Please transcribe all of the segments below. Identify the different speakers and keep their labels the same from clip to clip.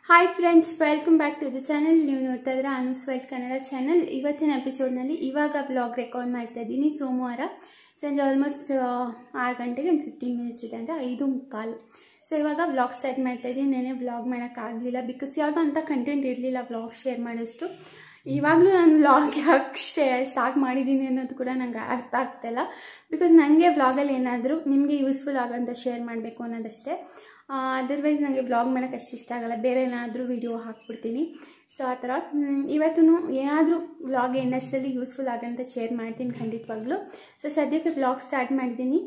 Speaker 1: Hi friends welcome back to the channel ನೀವು ನೋಡ್ತಾ ಇದ್ರೆ ಅನು ಸ್ವೈಟ್ ಕನ್ನಡ ಚಾನಲ್ ಇವತ್ತಿನ ಎಪಿಸೋಡ್ನಲ್ಲಿ ಇವಾಗ ಬ್ಲಾಗ್ ರೆಕಾರ್ಡ್ ಮಾಡ್ತಾ ಇದ್ದೀನಿ ಸೋಮವಾರ ಸಂಜೆ ಆಲ್ಮೋಸ್ಟ್ ಆರು ಗಂಟೆಗೆ ಒಂದು ಫಿಫ್ಟೀನ್ ಮಿನಿಟ್ಸ್ ಇದೆ ಅಂದರೆ ಐದು ಮುಕ್ಕಾಲು ಸೊ ಇವಾಗ ವ್ಲಾಗ್ ಸ್ಟಾರ್ಟ್ ಮಾಡ್ತಾ ಇದ್ದೀನಿ ನೆನೆ ವ್ಲಾಗ್ ಮಾಡೋಕ್ಕಾಗಲಿಲ್ಲ ಬಿಕಾಸ್ ಯಾವುದೋ ಅಂತ ಕಂಟೆಂಟ್ ಇರಲಿಲ್ಲ ವ್ಲಾಗ್ ಶೇರ್ ಮಾಡೋಷ್ಟು ಇವಾಗಲೂ ನಾನು ವ್ಲಾಗ್ ಯಾಕೆ ಶೇ ಸ್ಟಾರ್ಟ್ ಮಾಡಿದ್ದೀನಿ ಅನ್ನೋದು ಕೂಡ ನಂಗೆ ಅರ್ಥ ಆಗ್ತಾಯಿಲ್ಲ ಬಿಕಾಸ್ ನನಗೆ ವ್ಲಾಗಲ್ಲಿ ಏನಾದರೂ ನಿಮಗೆ ಯೂಸ್ಫುಲ್ ಆಗೋಂಥ ಶೇರ್ ಮಾಡಬೇಕು ಅನ್ನೋದಷ್ಟೇ ಅದರ್ವೈಸ್ ನನಗೆ ವ್ಲಾಗ್ ಮಾಡೋಕ್ಕೆ ಅಷ್ಟು ಇಷ್ಟ ಆಗಲ್ಲ ಬೇರೆ ಏನಾದರೂ ವಿಡಿಯೋ ಹಾಕ್ಬಿಡ್ತೀನಿ ಸೊ ಆ ಥರ ಇವತ್ತೂ ಏನಾದರೂ ವ್ಲಾಗ್ ಎಂಡಸ್ಟಲ್ಲಿ ಯೂಸ್ಫುಲ್ ಆಗೋಂಥ ಶೇರ್ ಮಾಡ್ತೀನಿ ಖಂಡಿತವಾಗ್ಲೂ ಸೊ ಸದ್ಯಕ್ಕೆ ವ್ಲಾಗ್ ಸ್ಟಾರ್ಟ್ ಮಾಡಿದ್ದೀನಿ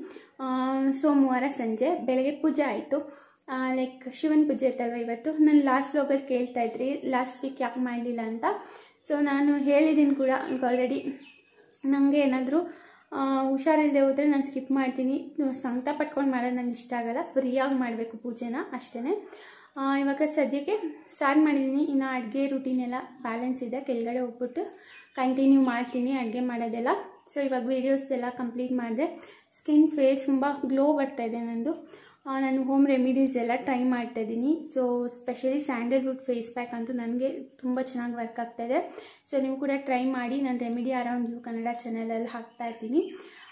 Speaker 1: ಸೋಮವಾರ ಸಂಜೆ ಬೆಳಗ್ಗೆ ಪೂಜೆ ಆಯಿತು ಲೈಕ್ ಶಿವನ ಪೂಜೆ ಇತ್ತಲ್ವ ಇವತ್ತು ನಾನು ಲಾಸ್ಟ್ ವ್ಲಾಗಲ್ಲಿ ಕೇಳ್ತಾ ಇದ್ರಿ ಲಾಸ್ಟ್ ವೀಕ್ ಯಾಕೆ ಮಾಡಲಿಲ್ಲ ಅಂತ ಸೊ ನಾನು ಹೇಳಿದ್ದೀನಿ ಕೂಡ ಆಲ್ರೆಡಿ ನನಗೆ ಏನಾದರೂ ಹುಷಾರಿಲ್ಲದೆ ಹೋದರೆ ನಾನು ಸ್ಕಿಪ್ ಮಾಡ್ತೀನಿ ಸಂಕಟ ಪಟ್ಕೊಂಡು ಮಾಡೋದು ನಂಗೆ ಇಷ್ಟ ಆಗಲ್ಲ ಫ್ರೀಯಾಗಿ ಮಾಡಬೇಕು ಪೂಜೆನ ಅಷ್ಟೇ ಇವಾಗ ಸದ್ಯಕ್ಕೆ ಸ್ಟಾರ್ಟ್ ಮಾಡಿದ್ದೀನಿ ಇನ್ನು ಅಡುಗೆ ರೂಟೀನ್ ಎಲ್ಲ ಬ್ಯಾಲೆನ್ಸ್ ಇದೆ ಕೆಳಗಡೆ ಹೋಗ್ಬಿಟ್ಟು ಕಂಟಿನ್ಯೂ ಮಾಡ್ತೀನಿ ಅಡುಗೆ ಮಾಡೋದೆಲ್ಲ ಸೊ ಇವಾಗ ವೀಡಿಯೋಸ್ ಎಲ್ಲ ಕಂಪ್ಲೀಟ್ ಮಾಡಿದೆ ಸ್ಕಿನ್ ಫೇಸ್ ತುಂಬ ಗ್ಲೋ ಬರ್ತಾ ಇದೆ ನಂದು ನಾನು ಹೋಮ್ ರೆಮಿಡೀಸ್ ಎಲ್ಲ ಟ್ರೈ ಮಾಡ್ತಾ ಇದ್ದೀನಿ so specially sandalwood face pack ಅಂತೂ ನನಗೆ ತುಂಬ ಚೆನ್ನಾಗಿ ವರ್ಕ್ ಆಗ್ತಾಯಿದೆ ಸೊ ನೀವು ಕೂಡ ಟ್ರೈ ಮಾಡಿ ನಾನು ರೆಮಿಡಿ ಅರೌಂಡ್ ಯು ಕನ್ನಡ ಚಾನಲಲ್ಲಿ ಹಾಕ್ತಾ ಇರ್ತೀನಿ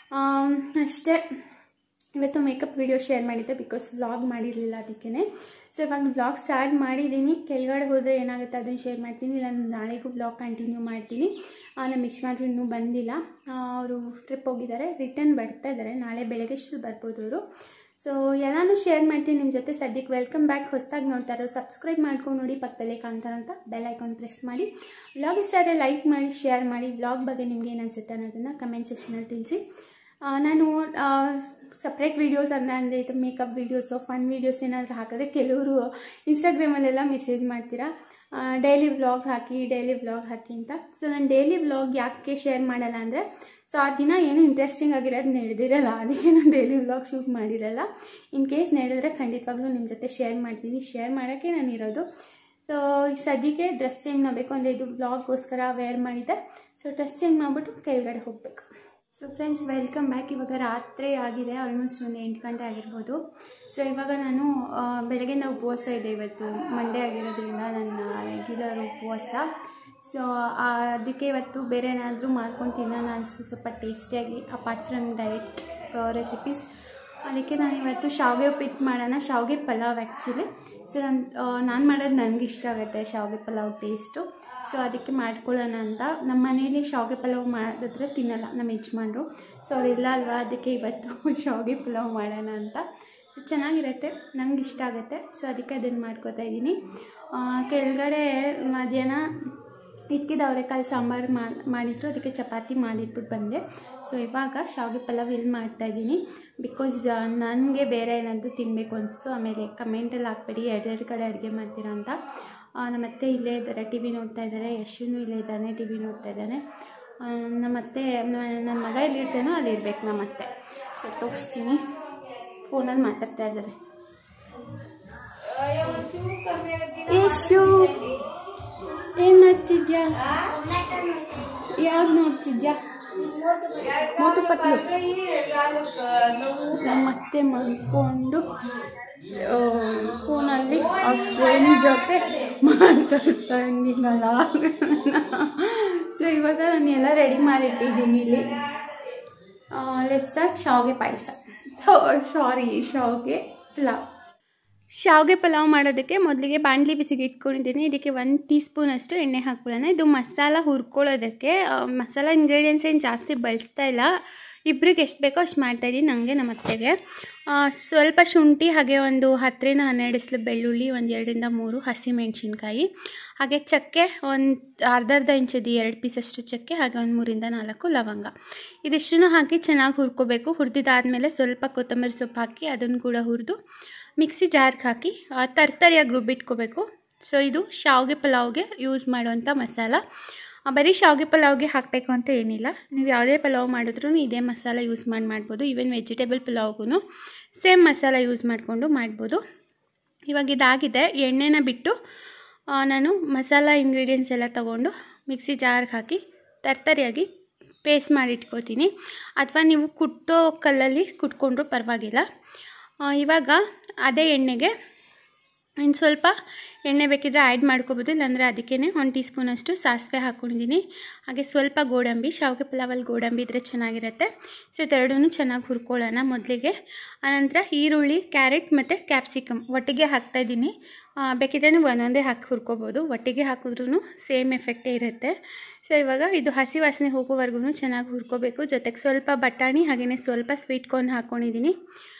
Speaker 1: ಅಷ್ಟೇ ಇವತ್ತು ಮೇಕಪ್ ವಿಡಿಯೋ ಶೇರ್ ಮಾಡಿದ್ದೆ ಬಿಕಾಸ್ ವ್ಲಾಗ್ ಮಾಡಿರಲಿಲ್ಲ ಅದಕ್ಕೇ ಸೊ ಇವಾಗ ವ್ಲಾಗ್ ಸ್ಟಾರ್ಟ್ ಮಾಡಿದ್ದೀನಿ ಕೆಳಗಡೆ ಹೋದರೆ ಏನಾಗುತ್ತೆ ಅದನ್ನು ಶೇರ್ ಮಾಡ್ತೀನಿ ಇಲ್ಲ ನಾಳೆಗೂ ವ್ಲಾಗ್ ಕಂಟಿನ್ಯೂ ಮಾಡ್ತೀನಿ ನಮ್ಮ ಮಿಚ್ ಮಾಡ್ರು ಇನ್ನೂ ಬಂದಿಲ್ಲ ಅವರು ಟ್ರಿಪ್ ಹೋಗಿದ್ದಾರೆ ರಿಟರ್ನ್ ಬರ್ತಾ ಇದ್ದಾರೆ ನಾಳೆ ಬೆಳಗ್ಗೆಷ್ಟು ಬರ್ಬೋದು ಅವರು ಸೊ ಎಲ್ಲಾನು ಶೇರ್ ಮಾಡ್ತೀನಿ ನಿಮ್ಮ ಜೊತೆ ಸದ್ಯಕ್ಕೆ ವೆಲ್ಕಮ್ ಬ್ಯಾಕ್ ಹೊಸದಾಗಿ ನೋಡ್ತಾ ಇರೋ ಸಬ್ಸ್ಕ್ರೈಬ್ ಮಾಡ್ಕೊಂಡು ನೋಡಿ ಪಕ್ಕದಲ್ಲೇ ಕಾಣ್ತಾರಂತ ಬೆಲ್ ಐಕಾನ್ ಪ್ರೆಸ್ ಮಾಡಿ ವ್ಲಾಗ್ ಇಷ್ಟ ಲೈಕ್ ಮಾಡಿ ಶೇರ್ ಮಾಡಿ ವ್ಲಾಗ್ ಬಗ್ಗೆ ನಿಮ್ಗೆ ಏನು ಅನಿಸುತ್ತೆ ಅನ್ನೋದನ್ನು ಕಮೆಂಟ್ ಸೆಕ್ಷನಲ್ಲಿ ತಿಳಿಸಿ ನಾನು ಸಪ್ರೇಟ್ ವೀಡಿಯೋಸ್ ಅನ್ನ ಅಂದರೆ ಇದು ಮೇಕಪ್ ವೀಡಿಯೋಸು ಫನ್ ವೀಡಿಯೋಸ್ ಏನಾದರೂ ಹಾಕಿದ್ರೆ ಕೆಲವರು ಇನ್ಸ್ಟಾಗ್ರಾಮಲ್ಲೆಲ್ಲ ಮೆಸೇಜ್ ಮಾಡ್ತೀರಾ ಡೈಲಿ ವ್ಲಾಗ್ ಹಾಕಿ ಡೈಲಿ ವ್ಲಾಗ್ ಹಾಕಿ ಅಂತ ಸೊ ನಾನು ಡೈಲಿ ವ್ಲಾಗ್ ಯಾಕೆ ಶೇರ್ ಮಾಡಲ್ಲ ಅಂದರೆ ಸೊ ಆ ದಿನ ಏನು ಇಂಟ್ರೆಸ್ಟಿಂಗ್ ಆಗಿರೋದು ನಡೆದಿರಲ್ಲ ಅದಕ್ಕೆ ನಾನು ಡೈಲಿ ವ್ಲಾಗ್ ಶೂಟ್ ಮಾಡಿರಲ್ಲ ಇನ್ ಕೇಸ್ ನಡೆದ್ರೆ ಖಂಡಿತವಾಗ್ಲೂ ನಿಮ್ಮ ಜೊತೆ ಶೇರ್ ಮಾಡ್ತೀನಿ ಶೇರ್ ಮಾಡೋಕ್ಕೆ ನಾನು ಇರೋದು ಸೊ ಸದ್ಯಕ್ಕೆ ಡ್ರೆಸ್ ಚೇಂಜ್ ಮಾಡಬೇಕು ಅಂದರೆ ಇದು ವ್ಲಾಗ್ಗೋಸ್ಕರ ವೇರ್ ಮಾಡಿದ್ದೆ ಸೊ ಡ್ರೆಸ್ ಚೇಂಜ್ ಮಾಡಿಬಿಟ್ಟು ಕೆಳಗಡೆ ಹೋಗಬೇಕು ಸೊ ಫ್ರೆಂಡ್ಸ್ ವೆಲ್ಕಮ್ ಬ್ಯಾಕ್ ಇವಾಗ ರಾತ್ರಿ ಆಗಿದೆ ಆಲ್ಮೋಸ್ಟ್ ಒಂದು ಎಂಟು ಗಂಟೆ ಆಗಿರ್ಬೋದು ಸೊ ಇವಾಗ ನಾನು ಬೆಳಗ್ಗೆಯಿಂದ ಉಪವಾಸ ಇದೆ ಇವತ್ತು ಮಂಡೇ ಆಗಿರೋದ್ರಿಂದ ನನ್ನ ರೆಗ್ಯುಲರ್ ಉಪವಾಸ ಸೊ ಅದಕ್ಕೆ ಇವತ್ತು ಬೇರೆ ಏನಾದರೂ ಮಾಡ್ಕೊಂಡು ತಿನ್ನೋಣ ಅನಿಸ್ತು ಸ್ವಲ್ಪ ಟೇಸ್ಟಿಯಾಗಿ ಅಪಾರ್ಟ್ ಫ್ರಮ್ ಡಯಟ್ ರೆಸಿಪೀಸ್ ಅದಕ್ಕೆ ನಾನು ಇವತ್ತು ಶಾವಿಗೆ ಉಪ್ಪಿಟ್ಟು ಮಾಡೋಣ ಶಾವಿಗೆ ಪಲಾವ್ ಆ್ಯಕ್ಚುಲಿ ಸೊ ನಾನು ನಾನು ಮಾಡೋದು ನನಗೆ ಇಷ್ಟ ಆಗುತ್ತೆ ಶಾವಿಗೆ ಪಲಾವ್ ಟೇಸ್ಟು ಸೊ ಅದಕ್ಕೆ ಮಾಡ್ಕೊಳ್ಳೋಣ ಅಂತ ನಮ್ಮ ಮನೇಲಿ ಶಾವಿಗೆ ಪಲಾವ್ ಮಾಡಿದ್ರೆ ತಿನ್ನಲ್ಲ ನಮ್ಮ ಯಜಮಾನ್ರು ಸೊ ಅವರಿಲ್ಲ ಅಲ್ವಾ ಅದಕ್ಕೆ ಇವತ್ತು ಶಾವಿಗೆ ಪಲಾವ್ ಮಾಡೋಣ ಅಂತ ಸೊ ಚೆನ್ನಾಗಿರುತ್ತೆ ನಂಗೆ ಇಷ್ಟ ಆಗುತ್ತೆ ಸೊ ಅದಕ್ಕೆ ಅದನ್ನು ಮಾಡ್ಕೋತಾ ಇದ್ದೀನಿ ಕೆಳಗಡೆ ಮಧ್ಯಾಹ್ನ ಇದ್ಕಿದ ಅವರೆಕಾಳು ಸಾಂಬಾರು ಮಾಡಿದ್ರು ಅದಕ್ಕೆ ಚಪಾತಿ ಮಾಡಿಟ್ಬಿಟ್ಟು ಬಂದೆ ಸೊ ಇವಾಗ ಶಾವಿಗೆ ಪಲಾವ್ ಇಲ್ಲಿ ಮಾಡ್ತಾಯಿದ್ದೀನಿ ಬಿಕಾಸ್ ನನಗೆ ಬೇರೆ ಏನಾದರೂ ತಿನ್ನಬೇಕು ಅನಿಸ್ತು ಆಮೇಲೆ ಕಮೆಂಟಲ್ಲಿ ಹಾಕ್ಬೇಡಿ ಎರಡೆರಡು ಕಡೆ ಅಡುಗೆ ಮಾಡ್ತೀರಾ ಅಂತ ನಮ್ಮತ್ತೆ ಇಲ್ಲೇ ಇದ್ದಾರೆ ಟಿ ವಿ ನೋಡ್ತಾ ಇದ್ದಾರೆ ಯಶುನು ಇಲ್ಲೇ ಇದ್ದಾನೆ ಟಿ ವಿ ನೋಡ್ತಾ ಇದ್ದಾನೆ ನಮ್ಮತ್ತೆ ನನ್ನ ಮಗ ಎಲ್ಲಿರ್ತಾನೋ ಅಲ್ಲಿ ಇರ್ಬೇಕು ನಮ್ಮತ್ತೆ ಸೊ ತೋರಿಸ್ತೀನಿ ಫೋನಲ್ಲಿ ಮಾತಾಡ್ತಾ ಇದ್ದಾರೆ ಯಶು ಏನು ಮಾಡ್ತಿದ್ಯಾ ಯಾವ್ದು ನೋಡ್ತಿದ್ಯಾ ಮೋಟು ಪತ್ಲು ಮತ್ತೆ ಮಲ್ಕೊಂಡು ಫೋನಲ್ಲಿ ಆ ಫ್ರೆಂಡ್ ಜೊತೆ ಮಾತಾಡ್ತಾ ಇದ್ದೀನಲ್ಲ ಸೊ ಇವಾಗ ನಾನು ಎಲ್ಲ ರೆಡಿ ಮಾಡಿಟ್ಟಿದ್ದೀನಿ ಇಲ್ಲಿ ಲೆಟ್ ಸ್ಟಾರ್ಟ್ ಶಾವಿಗೆ ಪಾಯಸ ಸಾರಿ ಶಾವಿಗೆ ಪಲಾವ್ ಶಾವಿಗೆ ಪಲಾವ್ ಮಾಡೋದಕ್ಕೆ ಮೊದಲಿಗೆ ಬಾಣಲಿ ಬಿಸಿಗೆ ಇಟ್ಕೊಂಡಿದ್ದೀನಿ ಇದಕ್ಕೆ ಒಂದು ಟೀ ಸ್ಪೂನ್ ಅಷ್ಟು ಎಣ್ಣೆ ಹಾಕ್ಕೊಳ್ಳೋಣ ಇದು ಮಸಾಲ ಹುರ್ಕೊಳ್ಳೋದಕ್ಕೆ ಮಸಾಲ ಇಂಗ್ರೀಡಿಯೆಂಟ್ಸ್ ಏನು ಜಾಸ್ತಿ ಬಳಸ್ತಾ ಇಲ್ಲ ಇಬ್ರಿಗೆ ಎಷ್ಟು ಬೇಕೋ ಅಷ್ಟು ಮಾಡ್ತಾಯಿದ್ದೀನಿ ನನಗೆ ನಮ್ಮ ಅತ್ತೆಗೆ ಸ್ವಲ್ಪ ಶುಂಠಿ ಹಾಗೆ ಒಂದು ಹತ್ತರಿಂದ ಹನ್ನೆರಡು ಇಸ್ಲು ಬೆಳ್ಳುಳ್ಳಿ ಒಂದು ಎರಡರಿಂದ ಮೂರು ಹಸಿಮೆಣ್ಸಿನ್ಕಾಯಿ ಹಾಗೆ ಚಕ್ಕೆ ಒಂದು ಅರ್ಧ ಅರ್ಧ ಇಂಚದ್ದು ಎರಡು ಪೀಸಷ್ಟು ಚಕ್ಕೆ ಹಾಗೆ ಒಂದು ಮೂರಿಂದ ನಾಲ್ಕು ಲವಂಗ ಇದಿಷ್ಟನ್ನು ಹಾಕಿ ಚೆನ್ನಾಗಿ ಹುರ್ಕೋಬೇಕು ಹುರಿದಿದ್ದಾದಮೇಲೆ ಸ್ವಲ್ಪ ಕೊತ್ತಂಬರಿ ಸೊಪ್ಪು ಹಾಕಿ ಅದನ್ನು ಕೂಡ ಹುರಿದು ಮಿಕ್ಸಿ ಜಾರ್ಗೆ ಹಾಕಿ ತರ್ತರಿಯಾಗಿ ರುಬ್ಬಿಟ್ಕೋಬೇಕು ಸೊ ಇದು ಶಾವಿಗೆ ಪಲಾವ್ಗೆ ಯೂಸ್ ಮಾಡುವಂಥ ಮಸಾಲ ಬರೀ ಶಾವಿಗೆ ಪಲಾವ್ಗೆ ಹಾಕಬೇಕು ಅಂತ ಏನಿಲ್ಲ ನೀವು ಯಾವುದೇ ಪಲಾವ್ ಮಾಡಿದ್ರೂ ಇದೇ ಮಸಾಲ ಯೂಸ್ ಮಾಡಿ ಮಾಡ್ಬೋದು ಈವನ್ ವೆಜಿಟೇಬಲ್ ಪಲಾವ್ಗೂ ಸೇಮ್ ಮಸಾಲ ಯೂಸ್ ಮಾಡಿಕೊಂಡು ಮಾಡ್ಬೋದು ಇವಾಗ ಇದಾಗಿದೆ ಎಣ್ಣೆನ ಬಿಟ್ಟು ನಾನು ಮಸಾಲ ಇಂಗ್ರೀಡಿಯೆಂಟ್ಸ್ ಎಲ್ಲ ತೊಗೊಂಡು ಮಿಕ್ಸಿ ಜಾರ್ಗೆ ಹಾಕಿ ತರ್ತರಿಯಾಗಿ ಪೇಸ್ಟ್ ಮಾಡಿ ಇಟ್ಕೋತೀನಿ ಅಥವಾ ನೀವು ಕುಟ್ಟೋ ಕಲ್ಲಲ್ಲಿ ಕುಟ್ಕೊಂಡ್ರೂ ಪರವಾಗಿಲ್ಲ ಇವಾಗ ಅದೇ ಎಣ್ಣೆಗೆ ಇನ್ನು ಸ್ವಲ್ಪ ಎಣ್ಣೆ ಬೇಕಿದ್ರೆ ಆ್ಯಡ್ ಮಾಡ್ಕೋಬೋದು ಇಲ್ಲಾಂದರೆ ಅದಕ್ಕೇ ಒಂದು ಟೀ ಸ್ಪೂನಷ್ಟು ಸಾಸಿವೆ ಹಾಕ್ಕೊಂಡಿದ್ದೀನಿ ಹಾಗೆ ಸ್ವಲ್ಪ ಗೋಡಂಬಿ ಶಾವಿಗೆ ಪಲಾವಲ್ಲಿ ಗೋಡಂಬಿ ಇದ್ದರೆ ಚೆನ್ನಾಗಿರುತ್ತೆ ಸೊ ಇದೆರಡೂ ಚೆನ್ನಾಗಿ ಹುರ್ಕೊಳ್ಳೋಣ ಮೊದಲಿಗೆ ಆನಂತರ ಈರುಳ್ಳಿ ಕ್ಯಾರೆಟ್ ಮತ್ತು ಕ್ಯಾಪ್ಸಿಕಮ್ ಒಟ್ಟಿಗೆ ಹಾಕ್ತಾಯಿದ್ದೀನಿ ಬೇಕಿದ್ರೆ ನೀವು ಒಂದೊಂದೇ ಹಾಕಿ ಹುರ್ಕೋಬೋದು ಒಟ್ಟಿಗೆ ಹಾಕಿದ್ರೂ ಸೇಮ್ ಎಫೆಕ್ಟೇ ಇರುತ್ತೆ ಸೊ ಇವಾಗ ಇದು ಹಸಿ ವಾಸನೆ ಹೋಗೋವರೆಗೂ ಚೆನ್ನಾಗಿ ಹುರ್ಕೋಬೇಕು ಜೊತೆಗೆ ಸ್ವಲ್ಪ ಬಟಾಣಿ ಹಾಗೆಯೇ ಸ್ವಲ್ಪ ಸ್ವೀಟ್ ಕಾರ್ನ್ ಹಾಕ್ಕೊಂಡಿದ್ದೀನಿ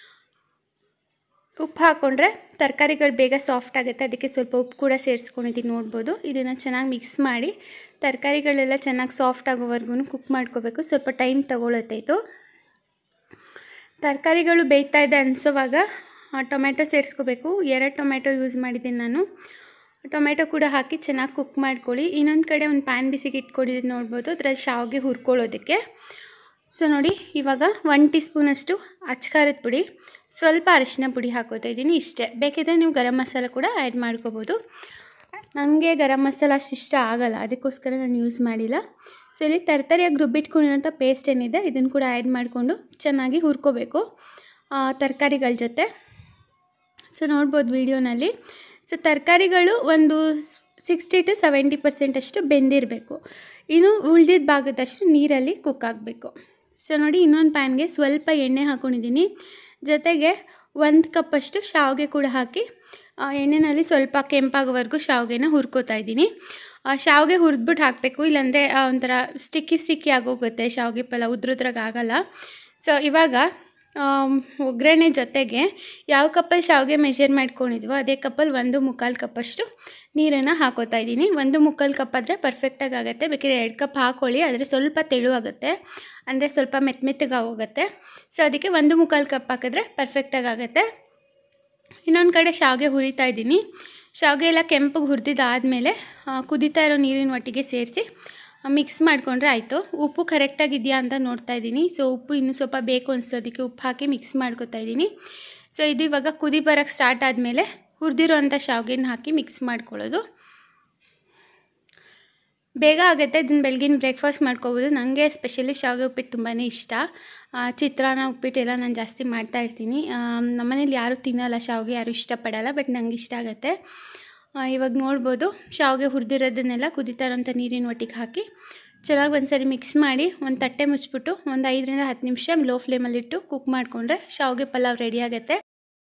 Speaker 1: ಉಪ್ಪು ಹಾಕ್ಕೊಂಡ್ರೆ ತರಕಾರಿಗಳು ಬೇಗ ಸಾಫ್ಟ್ ಆಗುತ್ತೆ ಅದಕ್ಕೆ ಸ್ವಲ್ಪ ಉಪ್ಪು ಕೂಡ ಸೇರಿಸ್ಕೊಂಡಿದ್ದೀನಿ ನೋಡ್ಬೋದು ಇದನ್ನು ಚೆನ್ನಾಗಿ ಮಿಕ್ಸ್ ಮಾಡಿ ತರಕಾರಿಗಳೆಲ್ಲ ಚೆನ್ನಾಗಿ ಸಾಫ್ಟ್ ಆಗೋವರೆಗೂ ಕುಕ್ ಮಾಡ್ಕೋಬೇಕು ಸ್ವಲ್ಪ ಟೈಮ್ ತೊಗೊಳುತ್ತೆ ಇದು ತರಕಾರಿಗಳು ಬೇಯ್ತಾ ಇದೆ ಅನಿಸೋವಾಗ ಟೊಮೆಟೊ ಸೇರಿಸ್ಕೋಬೇಕು ಎರಡು ಟೊಮೆಟೊ ಯೂಸ್ ಮಾಡಿದ್ದೀನಿ ನಾನು ಟೊಮೆಟೊ ಕೂಡ ಹಾಕಿ ಚೆನ್ನಾಗಿ ಕುಕ್ ಮಾಡ್ಕೊಳ್ಳಿ ಇನ್ನೊಂದು ಕಡೆ ಒಂದು ಪ್ಯಾನ್ ಬಿಸಿಗೆ ಇಟ್ಕೊಂಡಿದ್ದು ನೋಡ್ಬೋದು ಅದ್ರಲ್ಲಿ ಶಾವಿಗೆ ಹುರ್ಕೊಳ್ಳೋದಕ್ಕೆ ಸೊ ನೋಡಿ ಇವಾಗ ಒನ್ ಟೀ ಸ್ಪೂನಷ್ಟು ಅಚ್ಕಾರದ ಪುಡಿ ಸ್ವಲ್ಪ ಅರಿಶಿನ ಪುಡಿ ಹಾಕೋತಾ ಇದ್ದೀನಿ ಇಷ್ಟೇ ಬೇಕಿದ್ರೆ ನೀವು ಗರಂ ಮಸಾಲ ಕೂಡ ಆ್ಯಡ್ ಮಾಡ್ಕೋಬೋದು ನನಗೆ ಗರಂ ಮಸಾಲ ಅಷ್ಟು ಇಷ್ಟ ಆಗಲ್ಲ ಅದಕ್ಕೋಸ್ಕರ ನಾನು ಯೂಸ್ ಮಾಡಿಲ್ಲ ಸೊ ಇಲ್ಲಿ ತರತರಿಯಾಗಿ ರುಬ್ಬಿಟ್ಕೊಂಡಿರೋಂಥ ಪೇಸ್ಟ್ ಏನಿದೆ ಇದನ್ನು ಕೂಡ ಆ್ಯಡ್ ಮಾಡಿಕೊಂಡು ಚೆನ್ನಾಗಿ ಹುರ್ಕೋಬೇಕು ತರಕಾರಿಗಳ ಜೊತೆ ಸೊ ನೋಡ್ಬೋದು ವಿಡಿಯೋನಲ್ಲಿ ಸೊ ತರಕಾರಿಗಳು ಒಂದು ಸಿಕ್ಸ್ಟಿ ಟು ಸೆವೆಂಟಿ ಪರ್ಸೆಂಟಷ್ಟು ಬೆಂದಿರಬೇಕು ಇನ್ನು ಉಳ್ದಿದ್ದ ಭಾಗದಷ್ಟು ನೀರಲ್ಲಿ ಕುಕ್ ಆಗಬೇಕು ಸೊ ನೋಡಿ ಇನ್ನೊಂದು ಪ್ಯಾನ್ಗೆ ಸ್ವಲ್ಪ ಎಣ್ಣೆ ಹಾಕ್ಕೊಂಡಿದ್ದೀನಿ ಜೊತೆಗೆ ಒಂದು ಕಪ್ಪಷ್ಟು ಶಾವಿಗೆ ಕೂಡ ಹಾಕಿ ಎಣ್ಣೆಯಲ್ಲಿ ಸ್ವಲ್ಪ ಕೆಂಪಾಗೋವರೆಗೂ ಶಾವಿಗೆನ ಹುರ್ಕೋತಾ ಇದ್ದೀನಿ ಶಾವಿಗೆ ಹುರಿದ್ಬಿಟ್ಟು ಹಾಕಬೇಕು ಇಲ್ಲಾಂದರೆ ಒಂಥರ ಸ್ಟಿಕ್ಕಿ ಸ್ಟಿಕ್ಕಿ ಆಗೋಗುತ್ತೆ ಶಾವಿಗೆ ಪಲಾವ್ ಉದ್ರುದ್ರಾಗ ಆಗಲ್ಲ ಸೊ ಇವಾಗ ಒಗ್ಗರಣೆ ಜೊತೆಗೆ ಯಾವ ಕಪ್ಪಲ್ಲಿ ಶಾವಿಗೆ ಮೆಷರ್ ಮಾಡ್ಕೊಂಡಿದ್ವೋ ಅದೇ ಕಪ್ಪಲ್ಲಿ ಒಂದು ಮುಕ್ಕಾಲು ಕಪ್ಪಷ್ಟು ನೀರನ್ನು ಹಾಕೋತಾ ಇದ್ದೀನಿ ಒಂದು ಮುಕ್ಕಾಲು ಕಪ್ ಆದರೆ ಪರ್ಫೆಕ್ಟಾಗಿ ಆಗುತ್ತೆ ಬೇಕಾದ್ರೆ ಎರಡು ಕಪ್ ಹಾಕ್ಕೊಳ್ಳಿ ಆದರೆ ಸ್ವಲ್ಪ ತೆಳುವಾಗುತ್ತೆ ಅಂದರೆ ಸ್ವಲ್ಪ ಮೆತ್ತ ಮೆತ್ತಗಾಗೋಗುತ್ತೆ ಸೊ ಅದಕ್ಕೆ ಒಂದು ಮುಕ್ಕಾಲು ಕಪ್ ಹಾಕಿದ್ರೆ ಪರ್ಫೆಕ್ಟಾಗಿ ಆಗುತ್ತೆ ಇನ್ನೊಂದು ಕಡೆ ಶಾವಿಗೆ ಹುರಿತಾ ಇದ್ದೀನಿ ಶಾವಿಗೆ ಎಲ್ಲ ಕೆಂಪಗೆ ಹುರಿದಿದ್ದಾದಮೇಲೆ ಕುದೀತಾ ಇರೋ ನೀರಿನ ಒಟ್ಟಿಗೆ ಸೇರಿಸಿ ಮಿಕ್ಸ್ ಮಾಡಿಕೊಂಡ್ರೆ ಆಯಿತು ಉಪ್ಪು ಕರೆಕ್ಟಾಗಿದೆಯಾ ಅಂತ ನೋಡ್ತಾ ಇದ್ದೀನಿ ಸೊ ಉಪ್ಪು ಇನ್ನೂ ಸ್ವಲ್ಪ ಬೇಕು ಅನಿಸೋದಕ್ಕೆ ಉಪ್ಪು ಹಾಕಿ ಮಿಕ್ಸ್ ಮಾಡ್ಕೊತಾ ಇದ್ದೀನಿ ಸೊ ಇದು ಇವಾಗ ಕುದಿ ಬರೋಕ್ಕೆ ಸ್ಟಾರ್ಟ್ ಆದಮೇಲೆ ಹುರಿದಿರೋಂಥ ಶಾವಿಗೆನ ಹಾಕಿ ಮಿಕ್ಸ್ ಮಾಡ್ಕೊಳ್ಳೋದು ಬೇಗ ಆಗುತ್ತೆ ಇದನ್ನು ಬೆಳಗಿನ ಬ್ರೇಕ್ಫಾಸ್ಟ್ ಮಾಡ್ಕೋಬೋದು ನನಗೆ ಸ್ಪೆಷಲಿ ಶಾವಿಗೆ ಉಪ್ಪಿಟ್ಟು ತುಂಬಾ ಇಷ್ಟ ಚಿತ್ರಾನ್ನ ಉಪ್ಪಿಟ್ಟು ಎಲ್ಲ ನಾನು ಜಾಸ್ತಿ ಮಾಡ್ತಾ ಇರ್ತೀನಿ ನಮ್ಮನೇಲಿ ಯಾರೂ ತಿನ್ನಲ್ಲ ಶಾವಿಗೆ ಯಾರೂ ಇಷ್ಟಪಡಲ್ಲ ಬಟ್ ನಂಗೆ ಇಷ್ಟ ಆಗುತ್ತೆ ಇವಾಗ ನೋಡ್ಬೋದು ಶಾವಿಗೆ ಹುರಿದಿರೋದನ್ನೆಲ್ಲ ಕುದೀತಾ ಇರೋಂಥ ನೀರಿನ ಒಟ್ಟಿಗೆ ಹಾಕಿ ಚೆನ್ನಾಗಿ ಒಂದ್ಸರಿ ಮಿಕ್ಸ್ ಮಾಡಿ ಒಂದು ತಟ್ಟೆ ಮುಚ್ಚಿಬಿಟ್ಟು ಒಂದು ಐದರಿಂದ ಹತ್ತು ನಿಮಿಷ ಲೋ ಫ್ಲೇಮಲ್ಲಿಟ್ಟು ಕುಕ್ ಮಾಡಿಕೊಂಡ್ರೆ ಶಾವಿಗೆ ಪಲಾವ್ ರೆಡಿ ಆಗುತ್ತೆ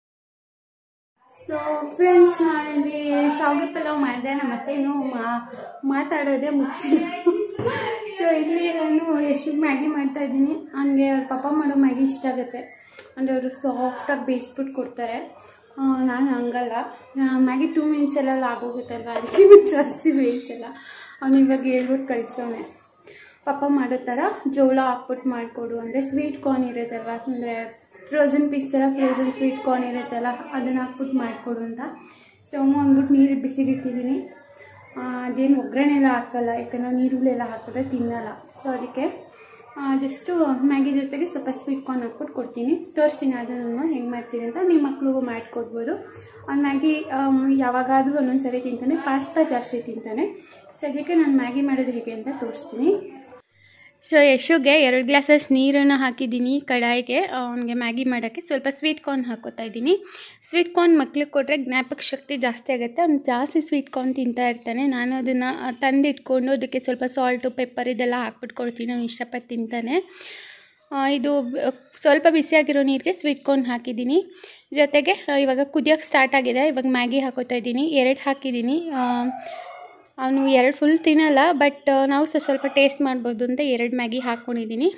Speaker 1: ಸೊ ಫ್ರೆಂಡ್ಸ್ ನಾನಿಲ್ಲಿ ಶಾವಿಗೆ ಪಲಾವ್ ಮಾಡಿದೆ ನಮ್ಮ ಅತ್ತೆನೂ ಮಾತಾಡೋದೇ ಮುಗಿಸಿ ಸೊ ಇಲ್ಲಿ ನಾನು ಎಷ್ಟು ಮ್ಯಾಗಿ ಮಾಡ್ತಾ ಇದ್ದೀನಿ ಹಂಗೆ ಅವ್ರ ಪಾಪ ಮಾಡೋ ಮ್ಯಾಗಿ ಇಷ್ಟ ಆಗುತ್ತೆ ಅಂದರೆ ಅವರು ಸಾಫ್ಟಾಗಿ ಬೇಯಿಸ್ಬಿಟ್ಟು ಕೊಡ್ತಾರೆ ನಾನು ಹಂಗಲ್ಲ ಮ್ಯಾಗಿ ಟೂ ಮಿನಿಟ್ಸೆಲ್ಲ ಆಗೋಗುತ್ತಲ್ವ ಅದಕ್ಕೆ ಜಾಸ್ತಿ ಬೇಯಿಸಲ್ಲ ಅವ್ನು ಇವಾಗ ಹೇಳ್ಬಿಟ್ಟು ಕಳಿಸೋನೆ ಪಾಪ ಮಾಡೋ ಥರ ಜೋಳ ಹಾಕ್ಬಿಟ್ಟು ಮಾಡಿಕೊಡು ಅಂದರೆ ಸ್ವೀಟ್ ಕಾರ್ನ್ ಇರುತ್ತಲ್ವ ಅಂದರೆ ಫ್ರೋಝನ್ ಪೀಸ್ ಥರ ಫ್ರೋಝನ್ ಸ್ವೀಟ್ ಕಾರ್ನ್ ಇರುತ್ತಲ್ಲ ಅದನ್ನು ಹಾಕ್ಬಿಟ್ಟು ಮಾಡಿಕೊಡು ಅಂತ ಸೊ ಅಮ್ಮ ಅಂದ್ಬಿಟ್ಟು ನೀರು ಬಿಸಿಲಿಟ್ಟಿದ್ದೀನಿ ಅದೇನು ಒಗ್ಗರಣೆ ಎಲ್ಲ ಹಾಕಲ್ಲ ಯಾಕಂದರೆ ನೀರುಳ್ಳೆಲ್ಲ ಹಾಕಿದ್ರೆ ತಿನ್ನಲ್ಲ ಸೊ ಅದಕ್ಕೆ ಜಸ್ಟು ಮ್ಯಾಗಿ ಜೊತೆಗೆ ಸ್ವಲ್ಪ ಸ್ವೀಟ್ ಕಾರ್ನ್ ಹಾಕ್ಬಿಟ್ಟು ಕೊಡ್ತೀನಿ ತೋರಿಸ್ತೀನಿ ಅದನ್ನು ಹೆಂಗೆ ಮಾಡ್ತೀನಿ ಅಂತ ನಿಮ್ಮ ಮಕ್ಳಿಗೂ ಮಾಡಿಕೊಡ್ಬೋದು ಅವ್ನು ಮ್ಯಾಗಿ ಯಾವಾಗಾದರೂ ಒಂದೊಂದು ಸರಿ ತಿಂತಾನೆ ಪಾಸ್ತಾ ಜಾಸ್ತಿ ತಿಂತಾನೆ ಸೊ ಅದಕ್ಕೆ ನಾನು ಮ್ಯಾಗಿ ಮಾಡೋದು ಹೇಗೆ ಅಂತ ತೋರಿಸ್ತೀನಿ ಸೊ ಯಶುಗೆ ಎರಡು ಗ್ಲಾಸಸ್ ನೀರನ್ನು ಹಾಕಿದ್ದೀನಿ ಕಡಾಯಿಗೆ ಅವನಿಗೆ ಮ್ಯಾಗಿ ಮಾಡೋಕ್ಕೆ ಸ್ವಲ್ಪ ಸ್ವೀಟ್ ಕಾರ್ನ್ ಹಾಕೋತಾ ಇದ್ದೀನಿ ಸ್ವೀಟ್ ಕಾರ್ನ್ ಮಕ್ಳಿಗೆ ಕೊಟ್ಟರೆ ಜ್ಞಾಪಕ ಶಕ್ತಿ ಜಾಸ್ತಿ ಆಗುತ್ತೆ ಅವ್ನು ಜಾಸ್ತಿ ಸ್ವೀಟ್ ಕಾರ್ನ್ ತಿಂತಾ ಇರ್ತಾನೆ ನಾನು ಅದನ್ನು ತಂದಿಟ್ಕೊಂಡು ಅದಕ್ಕೆ ಸ್ವಲ್ಪ ಸಾಲ್ಟು ಪೆಪ್ಪರ್ ಇದೆಲ್ಲ ಹಾಕ್ಬಿಟ್ಟು ಕೊಡ್ತೀನಿ ಅವ್ನು ಇಷ್ಟಪಟ್ಟು ತಿಂತಾನೆ ಇದು ಸ್ವಲ್ಪ ಬಿಸಿಯಾಗಿರೋ ನೀರಿಗೆ ಸ್ವೀಟ್ ಕಾರ್ನ್ ಹಾಕಿದ್ದೀನಿ ಜೊತೆಗೆ ಇವಾಗ ಕುದಿಯೋಕ್ಕೆ ಸ್ಟಾರ್ಟ್ ಆಗಿದೆ ಇವಾಗ ಮ್ಯಾಗಿ ಹಾಕೋತಾ ಇದ್ದೀನಿ ಎರಡು ಹಾಕಿದ್ದೀನಿ ಅವನು ಎರಡು ಫುಲ್ ತಿನ್ನಲ್ಲ ಬಟ್ ನಾವು ಸ್ವಲ್ಪ ಸ್ವಲ್ಪ ಟೇಸ್ಟ್ ಮಾಡ್ಬೋದು ಅಂತ ಎರಡು ಮ್ಯಾಗಿ ಹಾಕ್ಕೊಂಡಿದ್ದೀನಿ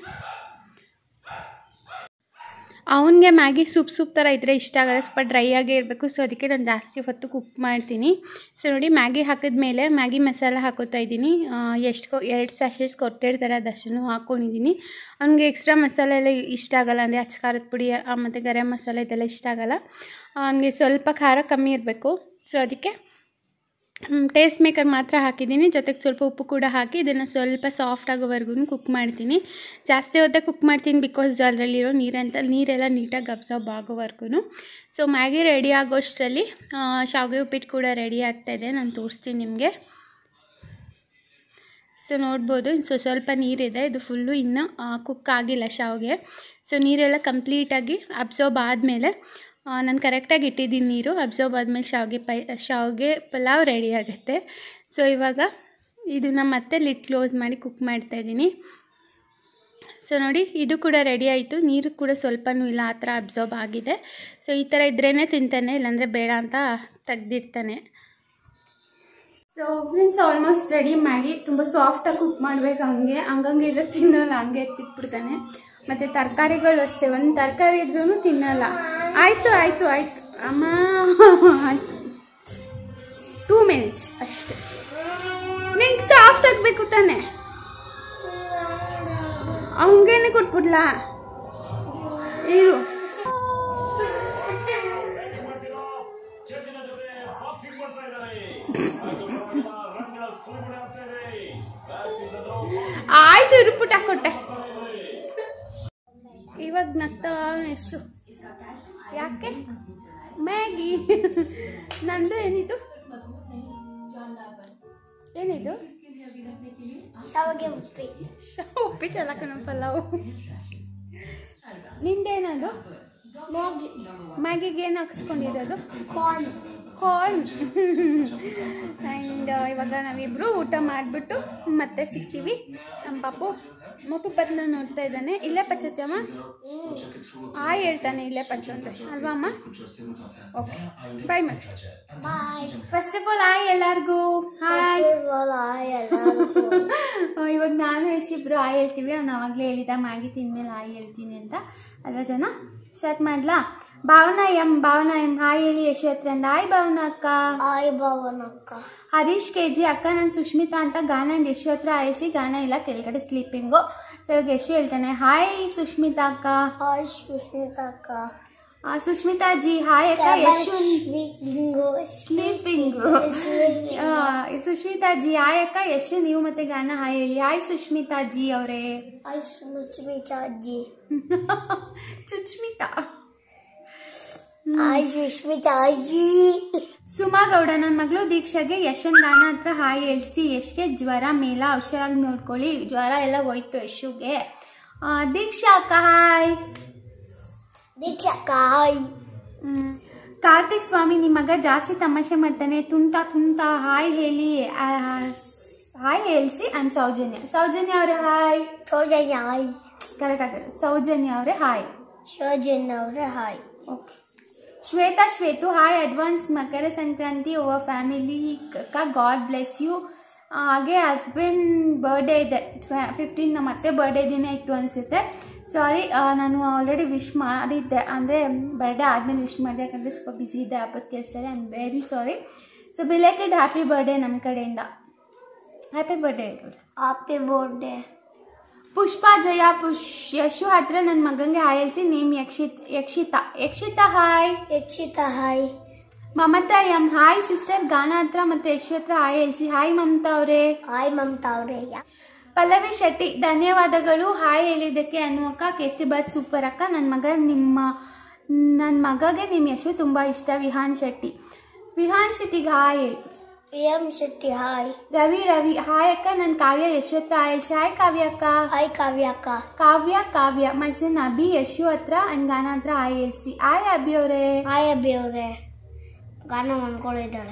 Speaker 1: ಅವನಿಗೆ ಮ್ಯಾಗಿ ಸೂಪ್ ಸೂಪ್ ಥರ ಇದ್ದರೆ ಇಷ್ಟ ಆಗಲ್ಲ ಸ್ವಲ್ಪ ಡ್ರೈ ಆಗೇ ಇರಬೇಕು ಸೊ ಅದಕ್ಕೆ ನಾನು ಜಾಸ್ತಿ ಹೊತ್ತು ಕುಕ್ ಮಾಡ್ತೀನಿ ಸೊ ನೋಡಿ ಮ್ಯಾಗಿ ಹಾಕಿದ್ಮೇಲೆ ಮ್ಯಾಗಿ ಮಸಾಲ ಹಾಕೋತಾ ಇದ್ದೀನಿ ಎಷ್ಟು ಎರಡು ಸ್ಯಾಶಸ್ ಕೊಟ್ಟಿರ್ತಾರೆ ಅದಷ್ಟನ್ನು ಹಾಕ್ಕೊಂಡಿದ್ದೀನಿ ಅವ್ನಿಗೆ ಎಕ್ಸ್ಟ್ರಾ ಮಸಾಲೆ ಎಲ್ಲ ಇಷ್ಟ ಆಗಲ್ಲ ಅಂದರೆ ಅಚ್ಚ ಖಾರದ ಪುಡಿ ಮತ್ತು ಗರಂ ಮಸಾಲೆ ಇದೆಲ್ಲ ಇಷ್ಟ ಆಗಲ್ಲ ಅವನಿಗೆ ಸ್ವಲ್ಪ ಖಾರ ಕಮ್ಮಿ ಇರಬೇಕು ಸೊ ಅದಕ್ಕೆ ಟೇಸ್ಟ್ ಮೇಕರ್ ಮಾತ್ರ ಹಾಕಿದ್ದೀನಿ ಜೊತೆಗೆ ಸ್ವಲ್ಪ ಉಪ್ಪು ಕೂಡ ಹಾಕಿ ಇದನ್ನು ಸ್ವಲ್ಪ ಸಾಫ್ಟ್ ಆಗೋವರೆಗೂ ಕುಕ್ ಮಾಡ್ತೀನಿ ಜಾಸ್ತಿ ಹೊತ್ತ ಕುಕ್ ಮಾಡ್ತೀನಿ ಬಿಕಾಸ್ ಅದರಲ್ಲಿರೋ ನೀರಂತ ನೀರೆಲ್ಲ ನೀಟಾಗಿ ಅಬ್ಸರ್ವ್ ಆಗೋವರೆಗೂ ಸೊ ಮ್ಯಾಗಿ ರೆಡಿ ಆಗೋಷ್ಟರಲ್ಲಿ ಶಾವಿಗೆ ಉಪ್ಪಿಟ್ಟು ಕೂಡ ರೆಡಿ ಆಗ್ತಾಯಿದೆ ನಾನು ತೋರಿಸ್ತೀನಿ ನಿಮಗೆ ಸೊ ನೋಡ್ಬೋದು ಸೊ ಸ್ವಲ್ಪ ನೀರಿದೆ ಇದು ಫುಲ್ಲು ಇನ್ನೂ ಕುಕ್ ಆಗಿಲ್ಲ ಶಾವಿಗೆ ಸೊ ನೀರೆಲ್ಲ ಕಂಪ್ಲೀಟಾಗಿ ಅಬ್ಸರ್ಬ್ ಆದಮೇಲೆ ನಾನು ಕರೆಕ್ಟಾಗಿ ಇಟ್ಟಿದ್ದೀನಿ ನೀರು ಅಬ್ಸರ್ವ್ ಆದಮೇಲೆ ಶಾವಿಗೆ ಪೈ ಶಾವಿಗೆ ಪಲಾವ್ ರೆಡಿ ಆಗುತ್ತೆ ಸೊ ಇವಾಗ ಇದನ್ನು ಮತ್ತೆ ಲಿಟ್ ಕ್ಲೋಸ್ ಮಾಡಿ ಕುಕ್ ಮಾಡ್ತಾಯಿದ್ದೀನಿ ಸೊ ನೋಡಿ ಇದು ಕೂಡ ರೆಡಿ ಆಯಿತು ನೀರು ಕೂಡ ಸ್ವಲ್ಪನೂ ಇಲ್ಲ ಆ ಥರ ಅಬ್ಸಾರ್ಬ್ ಆಗಿದೆ ಸೊ ಈ ಥರ ಇದ್ರೇ ತಿಂತಾನೆ ಇಲ್ಲಾಂದರೆ ಬೇಡ ಅಂತ ತೆಗ್ದಿರ್ತಾನೆ ಸೊ ಫ್ರೆಂಡ್ಸ್ ಆಲ್ಮೋಸ್ಟ್ ರೆಡಿ ಮಾಡಿ ತುಂಬ ಸಾಫ್ಟಾಗಿ ಕುಕ್ ಮಾಡಬೇಕು ಹಂಗೆ ಹಂಗಂಗೆ ಇರೋ ತಿನ್ನಲ್ಲ ಹಂಗೆ ಎತ್ತಿಟ್ಬಿಡ್ತಾನೆ ಮತ್ತು ತರಕಾರಿಗಳು ಅಷ್ಟೇ ಒಂದು ತರಕಾರಿ ಇದ್ರೂ ತಿನ್ನಲ್ಲ ಆಯಿತು ಆಯಿತು ಆಯಿತು ಅಮ್ಮ ಆಯಿತು ಟೂ ಮಿನಿಟ್ಸ್ ಅಷ್ಟೇ ನಿಂಗೆ ಸಾಫ್ಟ್ ಆಗಬೇಕು ತಾನೆ ಅವನಿಗೇನೆ ಕೊಟ್ಬಿಡ್ಲಾ ಇರು ಆಯ್ತು ಇರುಪುಟ ಕೊಟ್ಟೆ ಇವಾಗ ನಗ್ತಾ ಎಷ್ಟು ಯಾಕೆ ಮ್ಯಾಗಿ ನಂದು ಏನಿದು ಏನಿದು
Speaker 2: ಶಾವಿಗೆ ಉಪ್ಪಿಟ್ಟು
Speaker 1: ಉಪ್ಪಿಟ್ಟಲ್ಲ ಕಣ ಪಲಾವು ನಿಂದೇನದು
Speaker 2: ಮ್ಯಾಗಿ
Speaker 1: ಮ್ಯಾಗಿಗೆ ಏನು ಹಾಕ್ಸ್ಕೊಂಡಿರೋದು
Speaker 2: ಕಾರ್ನ್
Speaker 1: ಕಾರ್ನ್ ಆ್ಯಂಡ್ ಇವಾಗ ನಾವಿಬ್ರು ಊಟ ಮಾಡಿಬಿಟ್ಟು ಮತ್ತೆ ಸಿಗ್ತೀವಿ ನಮ್ಮ ಪಾಪು ಮಪ್ಪು ಬದಲು ನೋಡ್ತಾ ಇದ್ದಾನೆ ಇಲ್ಲೇ ಪಚ್ಚಮ್ಮ ಆಯ್ ಹೇಳ್ತಾನೆ ಇಲ್ಲೇ ಪಚ್ಚು ಅಂದ್ರೆ ಅಲ್ವಾ ಅಮ್ಮ ಓಕೆ ಬಾಯ್ ಮಾಡಿ
Speaker 2: bye
Speaker 1: first of all I ಎಲ್ಲರಿಗೂ ಹಾಯ್ ಇವಾಗ ನಾನು ಯಶಿಬ್ರು ಆಯ್ ಹೇಳ್ತೀವಿ ಅವ್ನು ಅವಾಗಲೇ ಹೇಳಿದ ಮ್ಯಾಗಿ ತಿಂದ್ಮೇಲೆ ಆಯ್ ಹೇಳ್ತೀನಿ ಅಂತ ಅಲ್ವಾ ಜನ ಸ್ಟಾರ್ಟ್ ಮಾಡ್ಲಾ Bhavana M Bhavana M hi ಹೇಳಿ ಯಶು ಹತ್ರ ಅಂದ ಆಯ್ ಭಾವನಾ ಅಕ್ಕ
Speaker 2: ಆಯ್ ಭವನಕ್ಕ
Speaker 1: ಹರೀಶ್ ಕೆ ಜಿ ಅಕ್ಕ ನಾನು ಸುಷ್ಮಿತಾ ಅಂತ ಗಾನ ಆ್ಯಂಡ್ ಯಶು ಹತ್ರ ಆಯಿಸಿ ಗಾನ ಇಲ್ಲ ಕೆಳಗಡೆ ಸ್ಲೀಪಿಂಗು ಸೊ ಇವಾಗ ಯಶು ಹೇಳ್ತಾನೆ ಹಾಯ್ ಸುಷ್ಮಿತಾ ಅಕ್ಕ
Speaker 2: ಹಾಯ್ ಸುಷ್ಮಿತಕ್ಕ
Speaker 1: ಆ, ಸುಷ್ಮಿತಾ ಜಿ ಹಾಯ್ ಅಕ್ಕ ಯಶು
Speaker 2: ಬಿಂಗು
Speaker 1: ಸ್ಲೀಪಿಂಗು ಸುಷ್ಮಿತಾ ಜಿ ಹಾಯ್ ಅಕ್ಕ ಯಶು ನೀವು ಮತ್ತೆ ಗಾನ ಹಾಯ್ ಹೇಳಿ ಹಾಯ್ ಸುಷ್ಮಿತಾ ಜಿ ಅವರೇ
Speaker 2: ಹಾಯ್ ಸುಷ್ಮಿತಾ ಅಜ್ಜಿ
Speaker 1: ಸುಷ್ಮಿತಾ
Speaker 2: ಹಾಯ್ ಸುಷ್ಮಿತಾ ಅಜ್ಜಿ
Speaker 1: ಸುಮಾ ಗೌಡ ನನ್ನ ಮಗಳು ದೀಕ್ಷಾಗೆ ಯಶನ್ ಗಾನ ಹತ್ರ ಹಾಯ್ ಹೇಳ್ಸಿ ಯಶ್ಗೆ ಜ್ವರ ಮೇಲ ಹುಷಾರಾಗಿ ನೋಡ್ಕೊಳ್ಳಿ ಜ್ವರ ಎಲ್ಲ ಹೋಯ್ತು ಯಶುಗೆ ಆ, ದೀಕ್ಷಾ ಅಕ್ಕ ಹಾಯ್
Speaker 2: ದೀಕ್ಷಕ್ಕ ಹಾಯ್
Speaker 1: ಹ್ಮ್. ಕಾರ್ತಿಕ್ ಸ್ವಾಮಿ ನಿಮ್ಮ ಮಗ ಜಾಸ್ತಿ ತಮಾಷೆ ಮಾಡ್ತಾನೆ ತುಂಟ ತುಂಟ ಹಾಯ್ ಹೇಳಿ ಆ, ಹಾಯ್ ಹೇಳ್ಸಿ ಐಮ್ ಸೌಜನ್ಯ ಸೌಜನ್ಯ ಅವರೇ ಹಾಯ್
Speaker 2: ಸೌಜನ್ಯ ಹಾಯ್
Speaker 1: ಕರೆಕ್ಟ್ ಆಗಲ್ಲ ಸೌಜನ್ಯ ಅವರೇ ಹಾಯ್
Speaker 2: ಸೌಜನ್ಯ ಅವರೇ hi
Speaker 1: okay Shweta Shwetu hi advance Makara Sankranti over family ಅಕ್ಕ ಗಾಡ್ ಬ್ಲೆಸ್ ಯು ಹಾಗೆ ಹಸ್ಬೆಂಡ್ ಬರ್ಡೇ ಇದೆ ಫಿಫ್ಟೀನ್ ನಮ್ಮ ಅತ್ತೆ ಬರ್ಡೇ ದಿನ ಇತ್ತು ಅನಿಸುತ್ತೆ ಸಾರಿ ನಾನು ಆಲ್ರೆಡಿ ವಿಶ್ ಮಾಡಿದ್ದೆ ಅಂದರೆ ಬರ್ಡೇ ಆದಮೇಲೆ ವಿಶ್ ಮಾಡಿದೆ ಯಾಕಂದರೆ ಸ್ವಲ್ಪ ಬ್ಯುಸಿ ಇದ್ದೆ ಹಬ್ಬದ ಕೆಲಸದಲ್ಲಿ I am very sorry so belated happy birthday ನಮ್ಮ ಕಡೆಯಿಂದ happy birthday
Speaker 2: happy birthday
Speaker 1: Pushpa Jaya ಪುಷ್ ಯಶು ಹತ್ರ ನನ್ನ ಮಗಂಗೆ ಹಾಯ್ ಹೇಳ್ಸಿ name Yakshith Yakshitha Yakshitha hi
Speaker 2: Yakshitha hi
Speaker 1: Mamata M hi sister Gana ಹತ್ರ ಮತ್ತೆ ಯಶು ಹತ್ರ ಹಾಯ್ ಹೇಳ್ಸಿ ಹಾಯ್ ಮಮತಾ ಅವರೇ
Speaker 2: ಹಾಯ್ ಮಮತಾ ಅವರೇ
Speaker 1: ಪಲ್ಲವಿ ಶೆಟ್ಟಿ ಧನ್ಯವಾದಗಳು ಹಾಯ್ ಹೇಳಿದ್ದಕ್ಕೆ ಅಕ್ಕ ಕೆಸ್ಟಿ ಬಾತ್ ಸೂಪರ್ ಅಕ್ಕ ನನ್ನ ಮಗ ನಿಮ್ಮ ನನ್ನ ಮಗಗೆ ನಿಮ್ಮ ಯಶು ತುಂಬ ಇಷ್ಟ ವಿಹಾನ್ ಶೆಟ್ಟಿ ವಿಹಾನ್ ಶೆಟ್ಟಿಗೆ ಹಾಯ್ ಹೇಳಿ
Speaker 2: P M Shetty hi
Speaker 1: Ravi Ravi hi ಅಕ್ಕ ನನ್ನ ಕಾವ್ಯ ಯಶು ಹತ್ರ ಹಾಯ್ ಹೇಳ್ಸಿ ಹಾಯ್ ಕಾವ್ಯ ಅಕ್ಕ
Speaker 2: ಹಾಯ್ ಕಾವ್ಯ ಅಕ್ಕ
Speaker 1: ಕಾವ್ಯ ಕಾವ್ಯ ಮೈಸೂರಿನ ಅಭಿ ಯಶು ಹತ್ರ ಅಂಡ್ ಗಾನ ಹತ್ರ ಹಾಯ್ ಹೇಳ್ಸಿ ಹಾಯ್ ಅಭಿ ಅವರೇ
Speaker 2: ಹಾಯ್ ಅಬ್ಬಿ ಅವರೇ ಗಾನ ಮಾಡ್ಕೊಂಡಿದ್ದಾಳೆ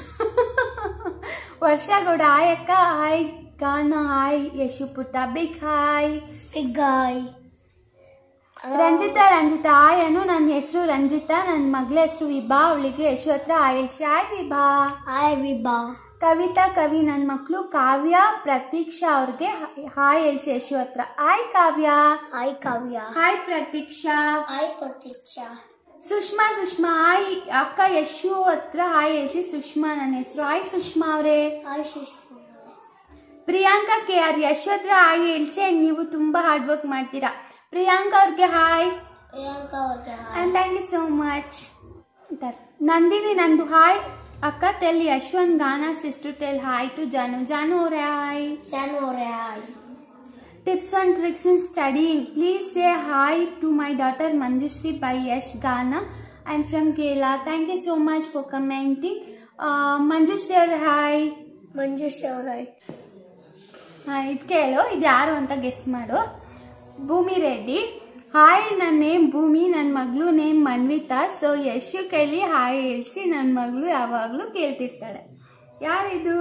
Speaker 1: ವರ್ಷಾ ಗೌಡ ಹಾಯ್ ಅಕ್ಕ ಹಾಯ್ ಗಾನ ಹಾಯ್ ಯಶು ಪುಟ್ಟ big hi
Speaker 2: big hi
Speaker 1: Ranjitha Ranjitha hi Anu ನನ್ನ ಹೆಸರು ರಂಜಿತಾ ನನ್ನ ಮಗಳ ಹೆಸರು ವಿಭಾ ಅವಳಿಗೆ ಯಶು ಹತ್ರ ಹಾಯ್ ಹೇಳ್ಸಿ ಹಾಯ್ ವಿಭಾ
Speaker 2: ಹಾಯ್ ವಿಭಾ
Speaker 1: ಕವಿತಾ ಕವಿ ನನ್ನ ಮಕ್ಕಳು ಕಾವ್ಯ ಪ್ರತೀಕ್ಷಾ ಅವ್ರಿಗೆ ಹಾಯ್ ಹೇಳ್ಸಿ ಯಶು ಹತ್ರ hi Kavya
Speaker 2: hi Kavya
Speaker 1: hi Prateeksha
Speaker 2: hi Prateeksha
Speaker 1: Sushma Sushma hi ಅಕ್ಕ ಯಶು ಹತ್ರ ಹಾಯ್ ಹೇಳ್ಸಿ ಸುಷ್ಮಾ ನನ್ನ ಹೆಸರು ಹಾಯ್ ಸುಷ್ಮಾ ಅವರೇ
Speaker 2: hi Sushma
Speaker 1: Priyanka K R Yash ಹತ್ರ ಹಾಯ್ ಹೇಳ್ಸಿ and ನೀವು ತುಂಬ ಹಾರ್ಡ್ ವರ್ಕ್ ಮಾಡ್ತೀರಾ ಪ್ರಿಯಾಂಕಾ ಅವ್ರಿಗೆ ಹಾಯ್
Speaker 2: ಪ್ರಿಯಾಂಕಾ ಅವ್ರಿಗೆ hi
Speaker 1: and thank you so much Nandini Nandu hi ಅಕ್ಕ ಟೆಲ್ ಯಶ್ವಂತ್ ಗಾನ ಸಿಸ್ಟರ್ ಟೆಲ್ ಹಾಯ್ ಟು ಜಾನು ಜಾನು ಅವರೇ ಹಾಯ್
Speaker 2: ಜಾನು ಅವರೇ hi
Speaker 1: tips and tricks in studying please say hi to my daughter Manjushree by Yash Gana I am from Kerala thank you so much for commenting Manjushree ಅವ್ರೆ hi
Speaker 2: Manjushree ಅವರೇ
Speaker 1: ಇದು ಕೇಳು ಇದು ಯಾರು ಅಂತ ಗೆಸ್ ಮಾಡು ಭೂಮಿ ರೆಡ್ಡಿ ಹಾಯ್ ನನ್ನ ನೇಮ್ ಭೂಮಿ ನನ್ನ ಮಗಳು ನೇಮ್ ಮನ್ವಿತಾ ಸೊ ಯಶು ಕೈಲಿ ಹಾಯ್ ಹೇಳ್ಸಿ ನನ್ನ ಮಗಳು ಯಾವಾಗಲೂ ಕೇಳ್ತಿರ್ತಾಳೆ ಯಾರಿದು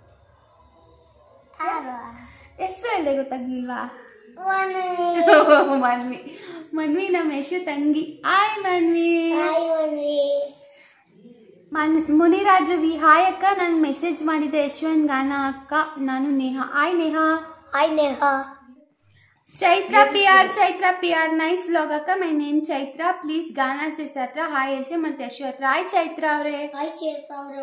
Speaker 1: ಹೆಸರು ಹೇಳದೆ ಗೊತ್ತಾಗ್ಲಿಲ್ವಾ ಮನ್ವಿ ಮನ್ವಿ ನಮ್ಮ ಯಶು ತಂಗಿ ಹಾಯ್ ಮನ್ವಿ ಮನ್ ಮುನಿರಾಜು ವಿ ಹಾಯ್ ಅಕ್ಕ ನಾನು ಮೆಸೇಜ್ ಮಾಡಿದ್ದೆ ಯಶವಂತ್ ಗಾನ ಅಕ್ಕ ನಾನು Neha hi Neha
Speaker 2: hi Neha
Speaker 1: Chaitra P R Chaitra P R nice vlog ಅಕ್ಕ ಮೈ ನೇಮ್ ಚೈತ್ರ ಪ್ಲೀಸ್ ಗಾನ ಸಿಸ್ ಹತ್ರ ಹಾಯ್ ಎಲ್ಸಿ ಮತ್ತೆ ಯಶು ಹತ್ರ ಹಾಯ್ ಚೈತ್ರ ಅವರೇ
Speaker 2: ಹಾಯ್ ಚೇತ ಅವರು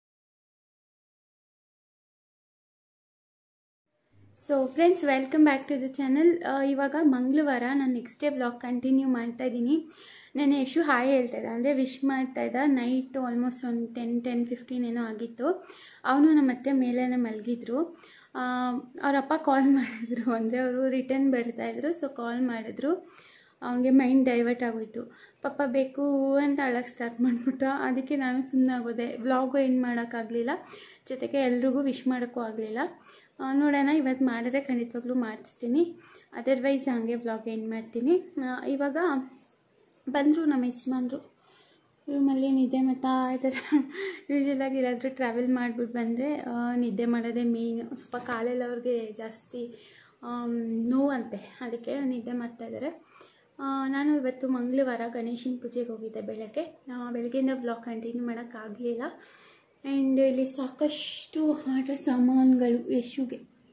Speaker 1: so friends welcome back to the channel ಇವಾಗ ಮಂಗಳವಾರ ನಾನು ನೆಕ್ಸ್ಟ್ ಡೇ ವ್ಲಾಗ್ ಕಂಟಿನ್ಯೂ ಮಾಡ್ತಾ ಇದ್ದೀನಿ ನಾನು ಯಶು ಹಾಯ್ ಹೇಳ್ತಾ ಇದ್ದ ಅಂದರೆ ವಿಶ್ ಮಾಡ್ತಾ ಇದ್ದ ನೈಟ್ ಆಲ್ಮೋಸ್ಟ್ ಒಂದು ಟೆನ್ ಟೆನ್ ಫಿಫ್ಟೀನ್ ಏನೋ ಆಗಿತ್ತು ಅವನು ನಮ್ಮ ಅತ್ತೆ ಮೇಲೇ ಮಲಗಿದ್ರು ಅವರಪ್ಪ ಕಾಲ್ ಮಾಡಿದ್ರು ಅಂದರೆ ಅವರು ರಿಟರ್ನ್ ಬರ್ತಾಯಿದ್ರು ಸೊ ಕಾಲ್ ಮಾಡಿದ್ರು ಅವನಿಗೆ ಮೈಂಡ್ ಡೈವರ್ಟ್ ಆಗೋಯ್ತು ಪಾಪ ಬೇಕು ಅಂತ ಅಳಕ್ಕೆ ಸ್ಟಾರ್ಟ್ ಮಾಡಿಬಿಟ್ಟು ಅದಕ್ಕೆ ನಾನು ಸುಮ್ಮನೆ ಆಗೋದೆ ವ್ಲಾಗು ಎಂಡ್ ಮಾಡೋಕ್ಕಾಗಲಿಲ್ಲ ಜೊತೆಗೆ ಎಲ್ರಿಗೂ ವಿಶ್ ಮಾಡೋಕ್ಕೂ ಆಗಲಿಲ್ಲ ನೋಡೋಣ ಇವತ್ತು ಮಾಡಿದ್ರೆ ಖಂಡಿತವಾಗ್ಲೂ ಮಾಡಿಸ್ತೀನಿ ಅದರ್ವೈಸ್ ಹಂಗೆ ವ್ಲಾಗ್ ಎಂಡ್ ಮಾಡ್ತೀನಿ ಆ, ಇವಾಗ ಬಂದರು ನಮ್ಮ ಯಜಮಾನ್ರು ರೂಮಲ್ಲಿ ನಿದ್ದೆ ಮಾಡ್ತಾ ಇದ್ದಾರೆ ಯೂಶ್ವಲಾಗಿ ಎಲ್ಲಾದರೂ ಟ್ರಾವೆಲ್ ಮಾಡಿಬಿಟ್ಟು ಬಂದರೆ ನಿದ್ದೆ ಮಾಡೋದೇ ಮೇಯ್ನು ಸ್ವಲ್ಪ ಕಾಲೆಲ್ಲ ಅವ್ರಿಗೆ ಜಾಸ್ತಿ ಆಮ್, ನೋವಂತೆ ಅದಕ್ಕೆ ನಿದ್ದೆ ಮಾಡ್ತಾ ಇದ್ದಾರೆ ಆ, ನಾನು ಇವತ್ತು ಮಂಗಳವಾರ ಗಣೇಶನ ಪೂಜೆಗೆ ಹೋಗಿದ್ದೆ ಬೆಳಗ್ಗೆ ಆ, ಬೆಳಗ್ಗೆಯಿಂದ ಬ್ಲಾಗ್ ಕಂಟಿನ್ಯೂ ಮಾಡೋಕ್ಕಾಗಲಿಲ್ಲ ಆ್ಯಂಡ್ ಇಲ್ಲಿ ಸಾಕಷ್ಟು ಆಟ ಸಾಮಾನುಗಳು ಯಶುಗೆ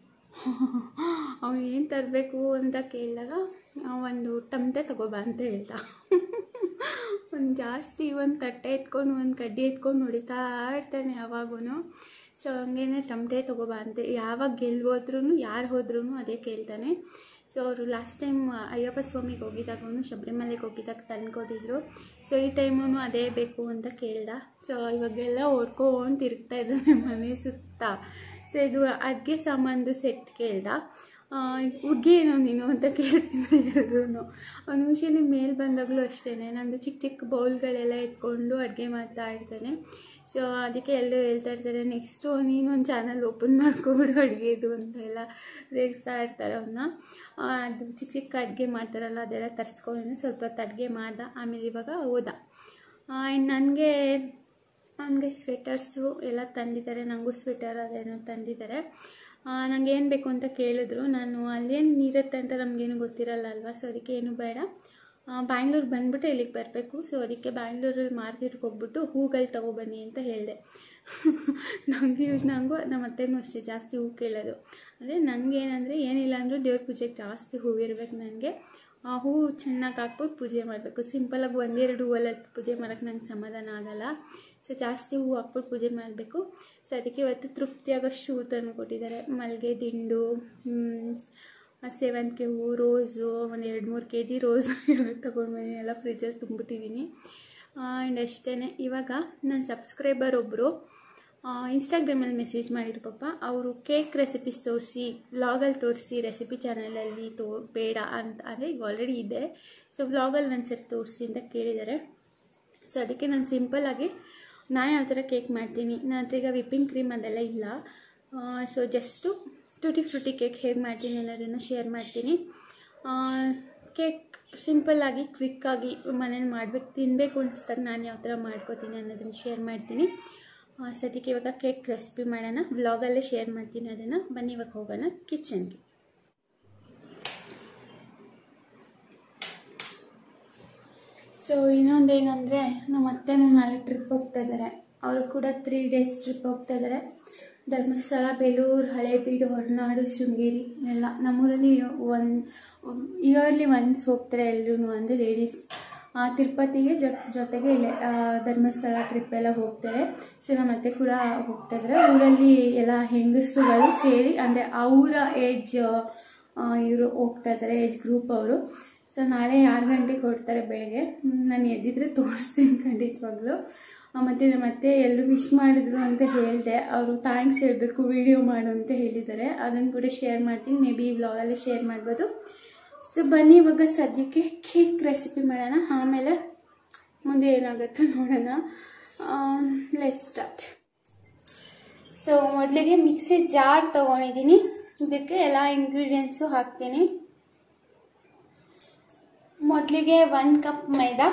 Speaker 1: ಅವನು ಏನು ತರಬೇಕು ಅಂತ ಕೇಳಿದಾಗ ಒಂದು ಟಮಟೆ ತಗೋಬಾ ಅಂತ ಹೇಳ್ದ ಒಂದು ಜಾಸ್ತಿ ಒಂದು ತಟ್ಟೆ ಎತ್ಕೊಂಡು ಒಂದು ಕಡ್ಡಿ ಎತ್ಕೊಂಡು ಹೊಡಿತಾ ಇರ್ತಾನೆ ಯಾವಾಗೂ ಸೊ ಹಂಗೇನೆ ಟಮಟೆ ತಗೋಬಾ ಅಂತ ಯಾವಾಗ ಗೆಲ್ಬೋದ್ರೂ ಯಾರು ಹೋದ್ರೂ ಅದೇ ಕೇಳ್ತಾನೆ ಸೊ ಅವರು ಲಾಸ್ಟ್ ಟೈಮ್ ಅಯ್ಯಪ್ಪ ಸ್ವಾಮಿಗೆ ಹೋಗಿದಾಗ ಅವನು ಶಬರಿಮಲೆಗೆ ಹೋಗಿದಾಗ ತಂದ್ಕೊಟ್ಟಿದ್ರು ಸೊ ಈ ಟೈಮೂ ಅದೇ ಬೇಕು ಅಂತ ಕೇಳ್ದ ಸೊ ಇವಾಗೆಲ್ಲ ಓಡ್ಕೊಂಡು ತಿರುಗ್ತಾ ಇದ್ದಾನೆ ಮನೆ ಸುತ್ತ ಸೊ ಇದು ಅಡುಗೆ ಸಾಮಾನ್ದು ಸೆಟ್ ಕೇಳ್ದ ಹುಡುಗಿ ಏನೋ ನೀನು ಅಂತ ಕೇಳ್ತೀನಿ ಎಲ್ರೂ ಅವ್ನು ಯೂಶಲಿ ಮೇಲೆ ಬಂದಾಗಲೂ ಅಷ್ಟೇ ನಂದು ಚಿಕ್ಕ ಚಿಕ್ಕ ಬೌಲ್ಗಳೆಲ್ಲ ಎತ್ಕೊಂಡು ಅಡುಗೆ ಮಾಡ್ತಾ ಇರ್ತಾನೆ ಸೊ ಅದಕ್ಕೆ ಎಲ್ಲರೂ ಹೇಳ್ತಾ ಇರ್ತಾರೆ ನೆಕ್ಸ್ಟು ನೀನು ಒಂದು ಚಾನಲ್ ಓಪನ್ ಮಾಡ್ಕೊಬಿಡು ಅಡುಗೆದು ಅಂತ ಎಲ್ಲ ರೇಗಿಸ್ತಾ ಇರ್ತಾರೆ ಅವನ್ನ ಅದು ಚಿಕ್ಕ ಚಿಕ್ಕ ಅಡುಗೆ ಮಾಡ್ತಾರಲ್ಲ ಅದೆಲ್ಲ ತರಿಸ್ಕೊಂಡು ಸ್ವಲ್ಪ ಹೊತ್ತು ಅಡುಗೆ ಮಾಡ್ದ ಆಮೇಲೆ ಇವಾಗ ಹೋದ ಆ್ಯಂಡ್ ನನಗೆ ಅವನಿಗೆ ಸ್ವೆಟರ್ಸು ಎಲ್ಲ ತಂದಿದ್ದಾರೆ ನನಗೂ ಸ್ವೆಟರ್ ಅದೇನೋ ತಂದಿದ್ದಾರೆ ನನಗೆ ಏನು ಬೇಕು ಅಂತ ಕೇಳಿದ್ರು ನಾನು ಅಲ್ಲೇನು ಇರುತ್ತೆ ಅಂತ ನಮಗೇನು ಗೊತ್ತಿರಲ್ಲ ಅಲ್ವಾ ಸೊ ಅದಕ್ಕೆ ಏನು ಬೇಡ ಬ್ಯಾಂಗ್ಳೂರು ಬಂದ್ಬಿಟ್ಟು ಇಲ್ಲಿಗೆ ಬರಬೇಕು ಸೊ ಅದಕ್ಕೆ ಬ್ಯಾಂಗ್ಳೂರಲ್ಲಿ ಮಾರ್ಕೆಟ್ಗೆ ಹೋಗ್ಬಿಟ್ಟು ಹೂಗಳು ತೊಗೊಬನ್ನಿ ಅಂತ ಹೇಳಿದೆ ನನಗೆ ಯೂಸ್ ನನಗೂ ನಮ್ಮ ಅತ್ತೆನೂ ಅಷ್ಟೇ ಜಾಸ್ತಿ ಹೂ ಕೇಳೋದು ಅಂದರೆ ನನಗೇನಂದರೆ ಏನಿಲ್ಲ ಅಂದರೂ ದೇವ್ರ ಪೂಜೆಗೆ ಜಾಸ್ತಿ ಹೂವು ಇರಬೇಕು ನನಗೆ ಆ ಹೂವು ಚೆನ್ನಾಗಿ ಹಾಕ್ಬಿಟ್ಟು ಪೂಜೆ ಮಾಡಬೇಕು ಸಿಂಪಲಾಗಿ ಒಂದೆರಡು ಹೂವಲ್ಲಿ ಪೂಜೆ ಮಾಡೋಕ್ಕೆ ನಂಗೆ ಸಮಾಧಾನ ಆಗಲ್ಲ ಸೊ ಜಾಸ್ತಿ ಹೂವು ಹಾಕ್ಬಿಟ್ಟು ಪೂಜೆ ಮಾಡಬೇಕು ಸೊ ಅದಕ್ಕೆ ಇವತ್ತು ತೃಪ್ತಿಯಾಗೋಷ್ಟು ಹೂ ತಂದು ಕೊಟ್ಟಿದ್ದಾರೆ ಮಲ್ಲಿಗೆ ದಿಂಡು ಹ್ಮ್, ಸೇವಂತಿಗೆ ಹೂವು ರೋಸು ಒಂದು ಎರಡು ಮೂರು ಕೆ ಜಿ ರೋಸು ಎಲ್ಲ ತೊಗೊಂಡ್ಬಂದು ಎಲ್ಲ ಫ್ರಿಜ್ಜಲ್ಲಿ ತುಂಬಿಟ್ಟಿದ್ದೀನಿ ಆ್ಯಂಡ್ ಅಷ್ಟೇ ಇವಾಗ ನನ್ನ ಸಬ್ಸ್ಕ್ರೈಬರ್ ಒಬ್ಬರು ಇನ್ಸ್ಟಾಗ್ರಾಮಲ್ಲಿ ಮೆಸೇಜ್ ಮಾಡಿದ್ರು ಪಾಪ ಅವರು ಕೇಕ್ ರೆಸಿಪೀಸ್ ತೋರಿಸಿ ವ್ಲಾಗಲ್ಲಿ ತೋರಿಸಿ ರೆಸಿಪಿ ಚಾನಲಲ್ಲಿ ತೋ ಬೇಡ ಅಂತ ಅಂದರೆ ಈಗ ಆಲ್ರೆಡಿ ಇದೆ ಸೊ ವ್ಲಾಗಲ್ಲಿ ಒಂದು ಸರಿ ತೋರಿಸಿ ಅಂತ ಕೇಳಿದ್ದಾರೆ ಸೊ ಅದಕ್ಕೆ ನಾನು ಸಿಂಪಲ್ಲಾಗಿ ನಾನು ಯಾವ ಥರ ಕೇಕ್ ಮಾಡ್ತೀನಿ ನನ್ನ ಹತ್ರ ಈಗ ವಿಪ್ಪಿಂಗ್ ಕ್ರೀಮ್ ಅದೆಲ್ಲ ಇಲ್ಲ so just tutti frutti cake ಹೇಗೆ ಮಾಡ್ತೀನಿ ಅನ್ನೋದನ್ನು ಶೇರ್ ಮಾಡ್ತೀನಿ ಕೇಕ್ ಸಿಂಪಲ್ಲಾಗಿ ಕ್ವಿಕ್ಕಾಗಿ ಮನೇಲಿ ಮಾಡಬೇಕು ತಿನ್ನಬೇಕು ಅನಿಸ್ದಾಗ ನಾನು ಯಾವ ಥರ ಮಾಡ್ಕೋತೀನಿ ಅನ್ನೋದನ್ನು ಶೇರ್ ಮಾಡ್ತೀನಿ ಆ, ಸದ್ಯಕ್ಕೆ ಇವಾಗ ಕೇಕ್ ರೆಸಿಪಿ ಮಾಡೋಣ ವ್ಲಾಗಲ್ಲೇ ಶೇರ್ ಮಾಡ್ತೀನಿ ಅದನ್ನು ಬನ್ನಿ ಇವಾಗ ಹೋಗೋಣ ಕಿಚನ್ಗೆ ಸೊ ಇನ್ನೊಂದೇನೆಂದರೆ ನಮ್ಮ ಅತ್ತೆನೂ ನಾಳೆ ಟ್ರಿಪ್ ಹೋಗ್ತಾ ಇದ್ದಾರೆ ಅವರು ಕೂಡ ತ್ರೀ ಡೇಸ್ ಟ್ರಿಪ್ ಹೋಗ್ತಾ ಇದ್ದಾರೆ ಧರ್ಮಸ್ಥಳ ಬೇಲೂರು ಹಳೇಬೀಡು ಹೊರನಾಡು ಶೃಂಗೇರಿ ಎಲ್ಲ ನಮ್ಮೂರಲ್ಲಿ ಒನ್ ಇಯರ್ಲಿ ಒನ್ಸ್ ಹೋಗ್ತಾರೆ ಎಲ್ಲರೂ ಅಂದರೆ ಲೇಡೀಸ್ ತಿರುಪತಿಗೆ ಜೊ ಜೊತೆಗೆ ಇಲ್ಲೇ ಆ, ಧರ್ಮಸ್ಥಳ ಟ್ರಿಪ್ ಎಲ್ಲ ಹೋಗ್ತಾರೆ ಸೊ ನಮ್ಮ ಅತ್ತೆ ಕೂಡ ಹೋಗ್ತಾ ಇದ್ದಾರೆ ಊರಲ್ಲಿ ಎಲ್ಲ ಹೆಂಗಸರುಗಳು ಸೇರಿ ಅಂದರೆ ಅವರ ಏಜ್ ಇವರು ಹೋಗ್ತಾ ಇದ್ದಾರೆ ಏಜ್ ಗ್ರೂಪ್ ಅವರು ಸೊ ನಾಳೆ ಆರು ಗಂಟೆಗೆ ಹೊರಡ್ತಾರೆ ಬೆಳಗ್ಗೆ ಹ್ಮ್, ನಾನು ಎದ್ದಿದ್ರೆ ತೋರಿಸ್ತೀನಿ ಖಂಡಿತವಾಗ್ಲೂ ಆ, ಮತ್ತೆ ನಮ್ಮ ಅತ್ತೆ ಎಲ್ಲರೂ ವಿಶ್ ಮಾಡಿದ್ರು ಅಂತ ಹೇಳಿದೆ ಅವರು ಥ್ಯಾಂಕ್ಸ್ ಹೇಳಬೇಕು ವಿಡಿಯೋ ಮಾಡು ಅಂತ ಹೇಳಿದ್ದಾರೆ ಅದನ್ನು ಕೂಡ ಶೇರ್ ಮಾಡ್ತೀನಿ ಮೇ ಬಿ ಈ ವ್ಲಾಗಲ್ಲಿ ಶೇರ್ ಮಾಡ್ಬೋದು ಸೊ ಬನ್ನಿ ಇವಾಗ ಸದ್ಯಕ್ಕೆ ಕೇಕ್ ರೆಸಿಪಿ ಮಾಡೋಣ ಆಮೇಲೆ ಮುಂದೆ ಏನಾಗುತ್ತೋ ನೋಡೋಣ ಲೆಟ್ ಸ್ಟಾರ್ಟ್ ಸೊ ಮೊದಲಿಗೆ ಮಿಕ್ಸಿ ಜಾರ್ ತೊಗೊಂಡಿದ್ದೀನಿ ಇದಕ್ಕೆ ಎಲ್ಲ ಇಂಗ್ರೀಡಿಯೆಂಟ್ಸು ಹಾಕ್ತೀನಿ ಮೊದಲಿಗೆ ಒಂದು ಕಪ್ ಮೈದಾ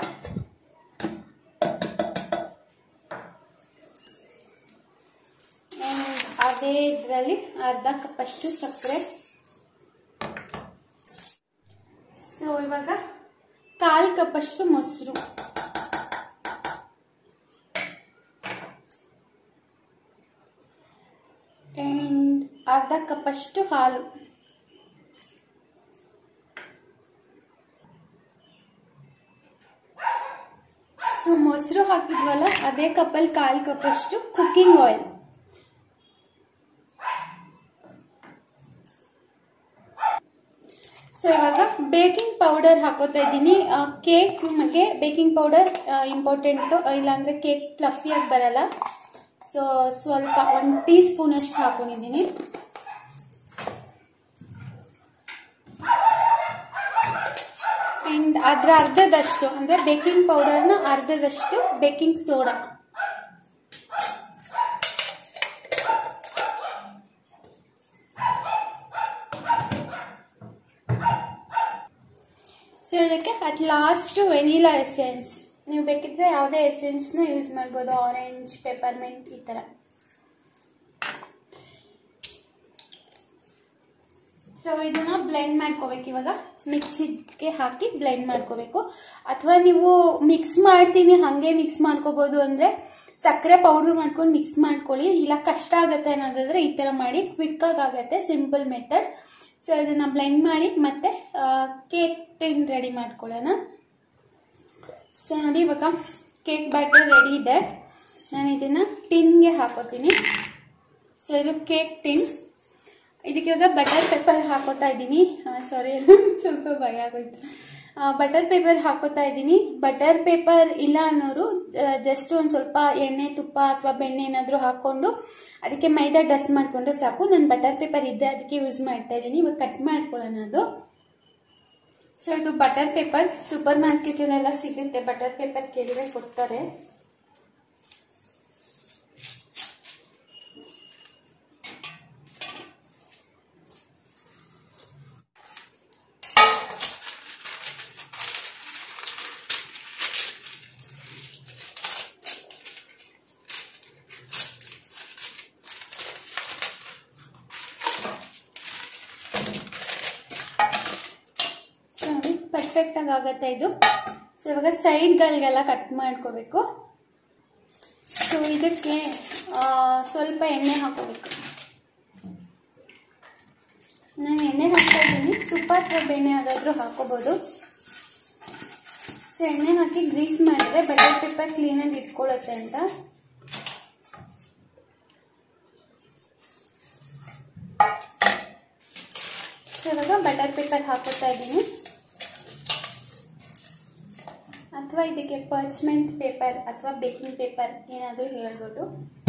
Speaker 1: And ಅದೇ ಇದರಲ್ಲಿ ಅರ್ಧ ಕಪ್ಪಷ್ಟು ಸಕ್ಕರೆ ಸೊ ಇವಾಗ ಕಾಲು ಕಪ್ಪಷ್ಟು ಮೊಸರು ಆ್ಯಂಡ್ ಅರ್ಧ ಕಪ್ಪಷ್ಟು ಹಾಲು ಸೊ ಮೊಸರು ಹಾಕಿದ್ವಲ್ಲ ಅದೇ ಕಪ್ಪಲ್ಲಿ ಕಾಲು ಕಪ್ಪಷ್ಟು ಕುಕ್ಕಿಂಗ್ ಆಯಿಲ್ ಸೊ ಇವಾಗ ಬೇಕಿಂಗ್ ಪೌಡರ್ ಹಾಕೋತಾ ಇದ್ದೀನಿ ಕೇಕ್ ನಿಮಗೆ ಬೇಕಿಂಗ್ ಪೌಡರ್ ಇಂಪಾರ್ಟೆಂಟು ಇಲ್ಲಾಂದರೆ ಕೇಕ್ ಫ್ಲಫಿಯಾಗಿ ಬರಲ್ಲ ಸೊ ಸ್ವಲ್ಪ ಒಂದು ಟೀ ಸ್ಪೂನಷ್ಟು ಹಾಕೊಂಡಿದ್ದೀನಿ ಆ್ಯಂಡ್ ಅದರ ಅರ್ಧದಷ್ಟು ಅಂದರೆ ಬೇಕಿಂಗ್ ಪೌಡರ್ನ ಅರ್ಧದಷ್ಟು ಬೇಕಿಂಗ್ ಸೋಡಾ ಸೊ ಇದಕ್ಕೆ ಅಟ್ ಲಾಸ್ಟ್ ವೆನಿಲಾ ಎಸೆನ್ಸ್ ನೀವು ಬೇಕಿದ್ರೆ ಯಾವುದೇ ಎಸೆನ್ಸ್ನ ಯೂಸ್ ಮಾಡ್ಬೋದು ಆರೆಂಜ್ ಪೆಪರ್ಮೆಂಟ್ ಈ ಥರ ಸೊ ಇದನ್ನ ಬ್ಲೆಂಡ್ ಮಾಡ್ಕೋಬೇಕು ಇವಾಗ ಮಿಕ್ಸಿಗೆ ಹಾಕಿ ಬ್ಲೆಂಡ್ ಮಾಡ್ಕೋಬೇಕು ಅಥವಾ ನೀವು ಮಿಕ್ಸ್ ಮಾಡ್ತೀನಿ ಹಾಗೆ ಮಿಕ್ಸ್ ಮಾಡ್ಕೋಬೋದು ಅಂದರೆ ಸಕ್ಕರೆ ಪೌಡ್ರ್ ಮಾಡ್ಕೊಂಡು ಮಿಕ್ಸ್ ಮಾಡ್ಕೊಳ್ಳಿ ಇಲ್ಲ ಕಷ್ಟ ಆಗುತ್ತೆ ಅನ್ನೋದಾದ್ರೆ ಈ ಥರ ಮಾಡಿ ಕ್ವಿಕ್ಕಾಗಿ ಆಗುತ್ತೆ ಸಿಂಪಲ್ ಮೆಥಡ್ ಸೊ ಇದನ್ನು ಬ್ಲೆಂಡ್ ಮಾಡಿ ಮತ್ತೆ ಕೇಕ್ ಟಿನ್ ರೆಡಿ ಮಾಡ್ಕೊಳ್ಳೋಣ ಸೊ ನೋಡಿ ಇವಾಗ ಕೇಕ್ ಬ್ಯಾಟರ್ ರೆಡಿ ಇದೆ ನಾನು ಇದನ್ನು ಟಿನ್ಗೆ ಹಾಕೋತೀನಿ ಸೊ ಇದು ಕೇಕ್ ಟಿನ್ ಇದಕ್ಕೆ ಇವಾಗ ಬಟರ್ ಪೇಪರ್ ಹಾಕೋತಾ ಇದ್ದೀನಿ ಸಾರಿ ಸ್ವಲ್ಪ ಭಯ ಆಗೋಯ್ತು ಬಟರ್ ಪೇಪರ್ ಹಾಕೋತಾ ಇದ್ದೀನಿ ಬಟರ್ ಪೇಪರ್ ಇಲ್ಲ ಅನ್ನೋರು ಜಸ್ಟ್ ಒಂದು ಸ್ವಲ್ಪ ಎಣ್ಣೆ ತುಪ್ಪ ಅಥವಾ ಬೆಣ್ಣೆ ಏನಾದರೂ ಹಾಕ್ಕೊಂಡು ಅದಕ್ಕೆ ಮೈದಾ ಡಸ್ಟ್ ಮಾಡಿಕೊಂಡ್ರೆ ಸಾಕು ನಾನು ಬಟರ್ ಪೇಪರ್ ಇದ್ದೆ ಅದಕ್ಕೆ ಯೂಸ್ ಮಾಡ್ತಾ ಇದ್ದೀನಿ ಇವಾಗ ಕಟ್ ಮಾಡ್ಕೊಳ್ಳೋಣ ಅದು ಸೊ ಇದು ಬಟರ್ ಪೇಪರ್ ಸೂಪರ್ ಮಾರ್ಕೆಟಲ್ಲೆಲ್ಲ ಸಿಗುತ್ತೆ ಬಟರ್ ಪೇಪರ್ ಕೇಳಿದ್ರೆ ಕೊಡ್ತಾರೆ ಸೊ ನೋಡಿ ಪರ್ಫೆಕ್ಟಾಗಿ ಆಗುತ್ತೆ ಇದು ಸೊ ಇವಾಗ ಸೈಡ್ಗಳಿಗೆಲ್ಲ ಕಟ್ ಮಾಡ್ಕೋಬೇಕು ಸೊ ಇದಕ್ಕೆ ಆ, ಸ್ವಲ್ಪ ಎಣ್ಣೆ ಹಾಕೋಬೇಕು ನಾನು ಎಣ್ಣೆ ಹಾಕ್ತಾ ಇದ್ದೀನಿ ತುಪ್ಪ ಅಥವಾ ಬೆಣ್ಣೆ ಯಾವುದಾದ್ರೂ ಹಾಕೋಬೋದು ಸೊ ಎಣ್ಣೆ ಹಾಕಿ ಗ್ರೀಸ್ ಮಾಡಿದ್ರೆ ಬಟರ್ ಪೇಪರ್ ಕ್ಲೀನಾಗಿ ಇಟ್ಕೊಳ್ಳುತ್ತೆ ಅಂತ ಸೊ ಇವಾಗ ಬಟರ್ ಪೇಪರ್ ಹಾಕೋತಾ ಇದ್ದೀನಿ ಅಥವಾ ಇದಕ್ಕೆ ಪರ್ಚ್ಮೆಂಟ್ ಪೇಪರ್ ಅಥವಾ ಬೇಕಿಂಗ್ ಪೇಪರ್ ಏನಾದರೂ ಹೇಳ್ಬೋದು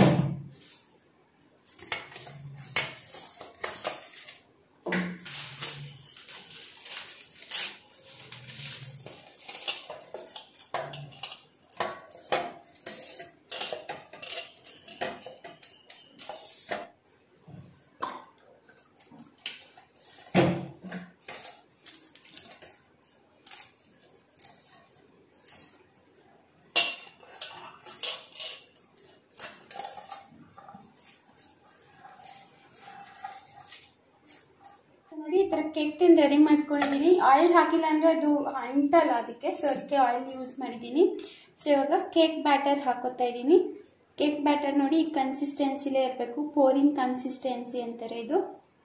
Speaker 1: ನೋಡಿ ಈ ಥರ ಕೇಕ್ ಟಿನ್ ರೆಡಿ ಮಾಡ್ಕೊಂಡಿದ್ದೀನಿ ಆಯಿಲ್ ಹಾಕಿಲ್ಲ ಅಂದರೆ ಅದು ಅಂಟಲ್ಲ ಅದಕ್ಕೆ ಸೊ ಅದಕ್ಕೆ ಆಯಿಲ್ ಯೂಸ್ ಮಾಡಿದ್ದೀನಿ ಸೊ ಇವಾಗ ಕೇಕ್ ಬ್ಯಾಟರ್ ಹಾಕೋತಾ ಇದ್ದೀನಿ ಕೇಕ್ ಬ್ಯಾಟರ್ ನೋಡಿ ಈ ಕನ್ಸಿಸ್ಟೆನ್ಸಿಲೇ ಇರಬೇಕು ಪೋರಿಂಗ್ ಕನ್ಸಿಸ್ಟೆನ್ಸಿ ಅಂತಾರೆ ಇದು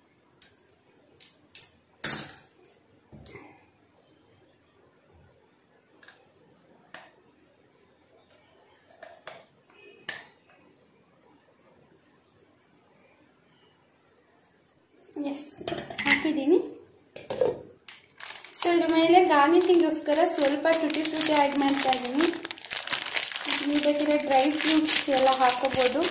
Speaker 1: ಎಸ್ ಹಾಕಿದ್ದೀನಿ ಸೊ ಇದ್ರ ಮೇಲೆ ಗಾರ್ನಿಷಿಂಗೋಸ್ಕರ ಸ್ವಲ್ಪ ಟುಟಿ ಫ್ರೂಟಿ ಆ್ಯಡ್ ಮಾಡ್ತಾ ಇದ್ದೀನಿ ನೀವು ಬೇಕಿದ್ರೆ ಡ್ರೈ ಫ್ರೂಟ್ಸ್ ಎಲ್ಲ ಹಾಕೋಬೋದು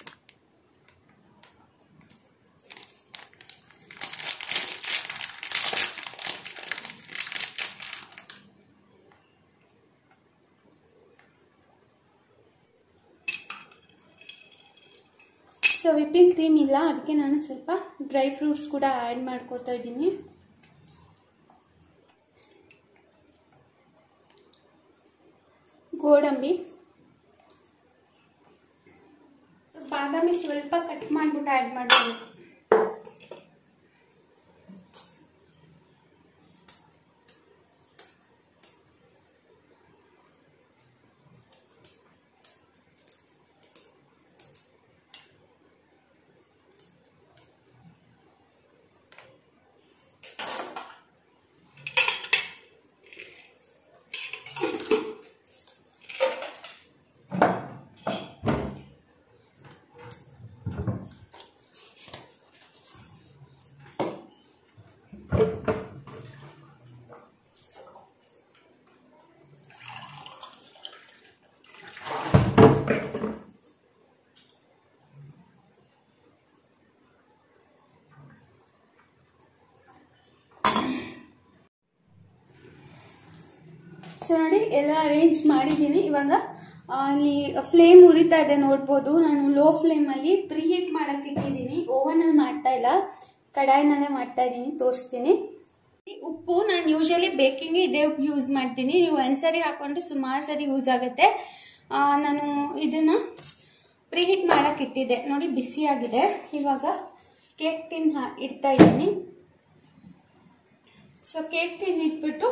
Speaker 1: ಸೊ ವಿಪ್ಪಿಂಗ್ ಕ್ರೀಮ್ ಇಲ್ಲ ಅದಕ್ಕೆ ನಾನು ಸ್ವಲ್ಪ ಡ್ರೈ ಫ್ರೂಟ್ಸ್ ಕೂಡ ಆ್ಯಡ್ ಮಾಡ್ಕೋತಾ ಇದ್ದೀನಿ ಗೋಡಂಬಿ ಬಾದಾಮಿ ಸ್ವಲ್ಪ ಕಟ್ ಮಾಡಿಬಿಟ್ಟು ಆ್ಯಡ್ ಮಾಡಬೇಕು ಸೊ ನೋಡಿ ಎಲ್ಲ ಅರೇಂಜ್ ಮಾಡಿದ್ದೀನಿ ಇವಾಗ ಆ, ಅಲ್ಲಿ ಫ್ಲೇಮ್ ಉರಿತಾ ಇದೆ ನೋಡ್ಬೋದು ನಾನು ಲೋ ಫ್ಲೇಮಲ್ಲಿ ಪ್ರೀ ಹೀಟ್ ಮಾಡಕ್ಕೆ ಇಟ್ಟಿದ್ದೀನಿ ಓವನಲ್ಲಿ ಮಾಡ್ತಾ ಇಲ್ಲ ಕಡಾಯಿನಲ್ಲೇ ಮಾಡ್ತಾ ಇದ್ದೀನಿ ತೋರಿಸ್ತೀನಿ ಉಪ್ಪು ನಾನು ಯೂಶಲಿ ಬೇಕಿಂಗ್ಗೆ ಇದೇ ಉಪ್ಪು ಯೂಸ್ ಮಾಡ್ತೀನಿ ನೀವು ಒಂದ್ಸರಿ ಹಾಕೊಂಡ್ರೆ ಸುಮಾರು ಸರಿ ಯೂಸ್ ಆಗುತ್ತೆ ಆ, ನಾನು ಇದನ್ನು ಪ್ರೀ ಹೀಟ್ ಮಾಡಕ್ಕೆ ಇಟ್ಟಿದ್ದೆ ನೋಡಿ ಬಿಸಿಯಾಗಿದೆ ಇವಾಗ ಕೇಕ್ ಟಿನ್ ಹಾ ಇಡ್ತಾ ಇದ್ದೀನಿ ಸೊ ಕೇಕ್ ಟಿನ್ ಇಟ್ಬಿಟ್ಟು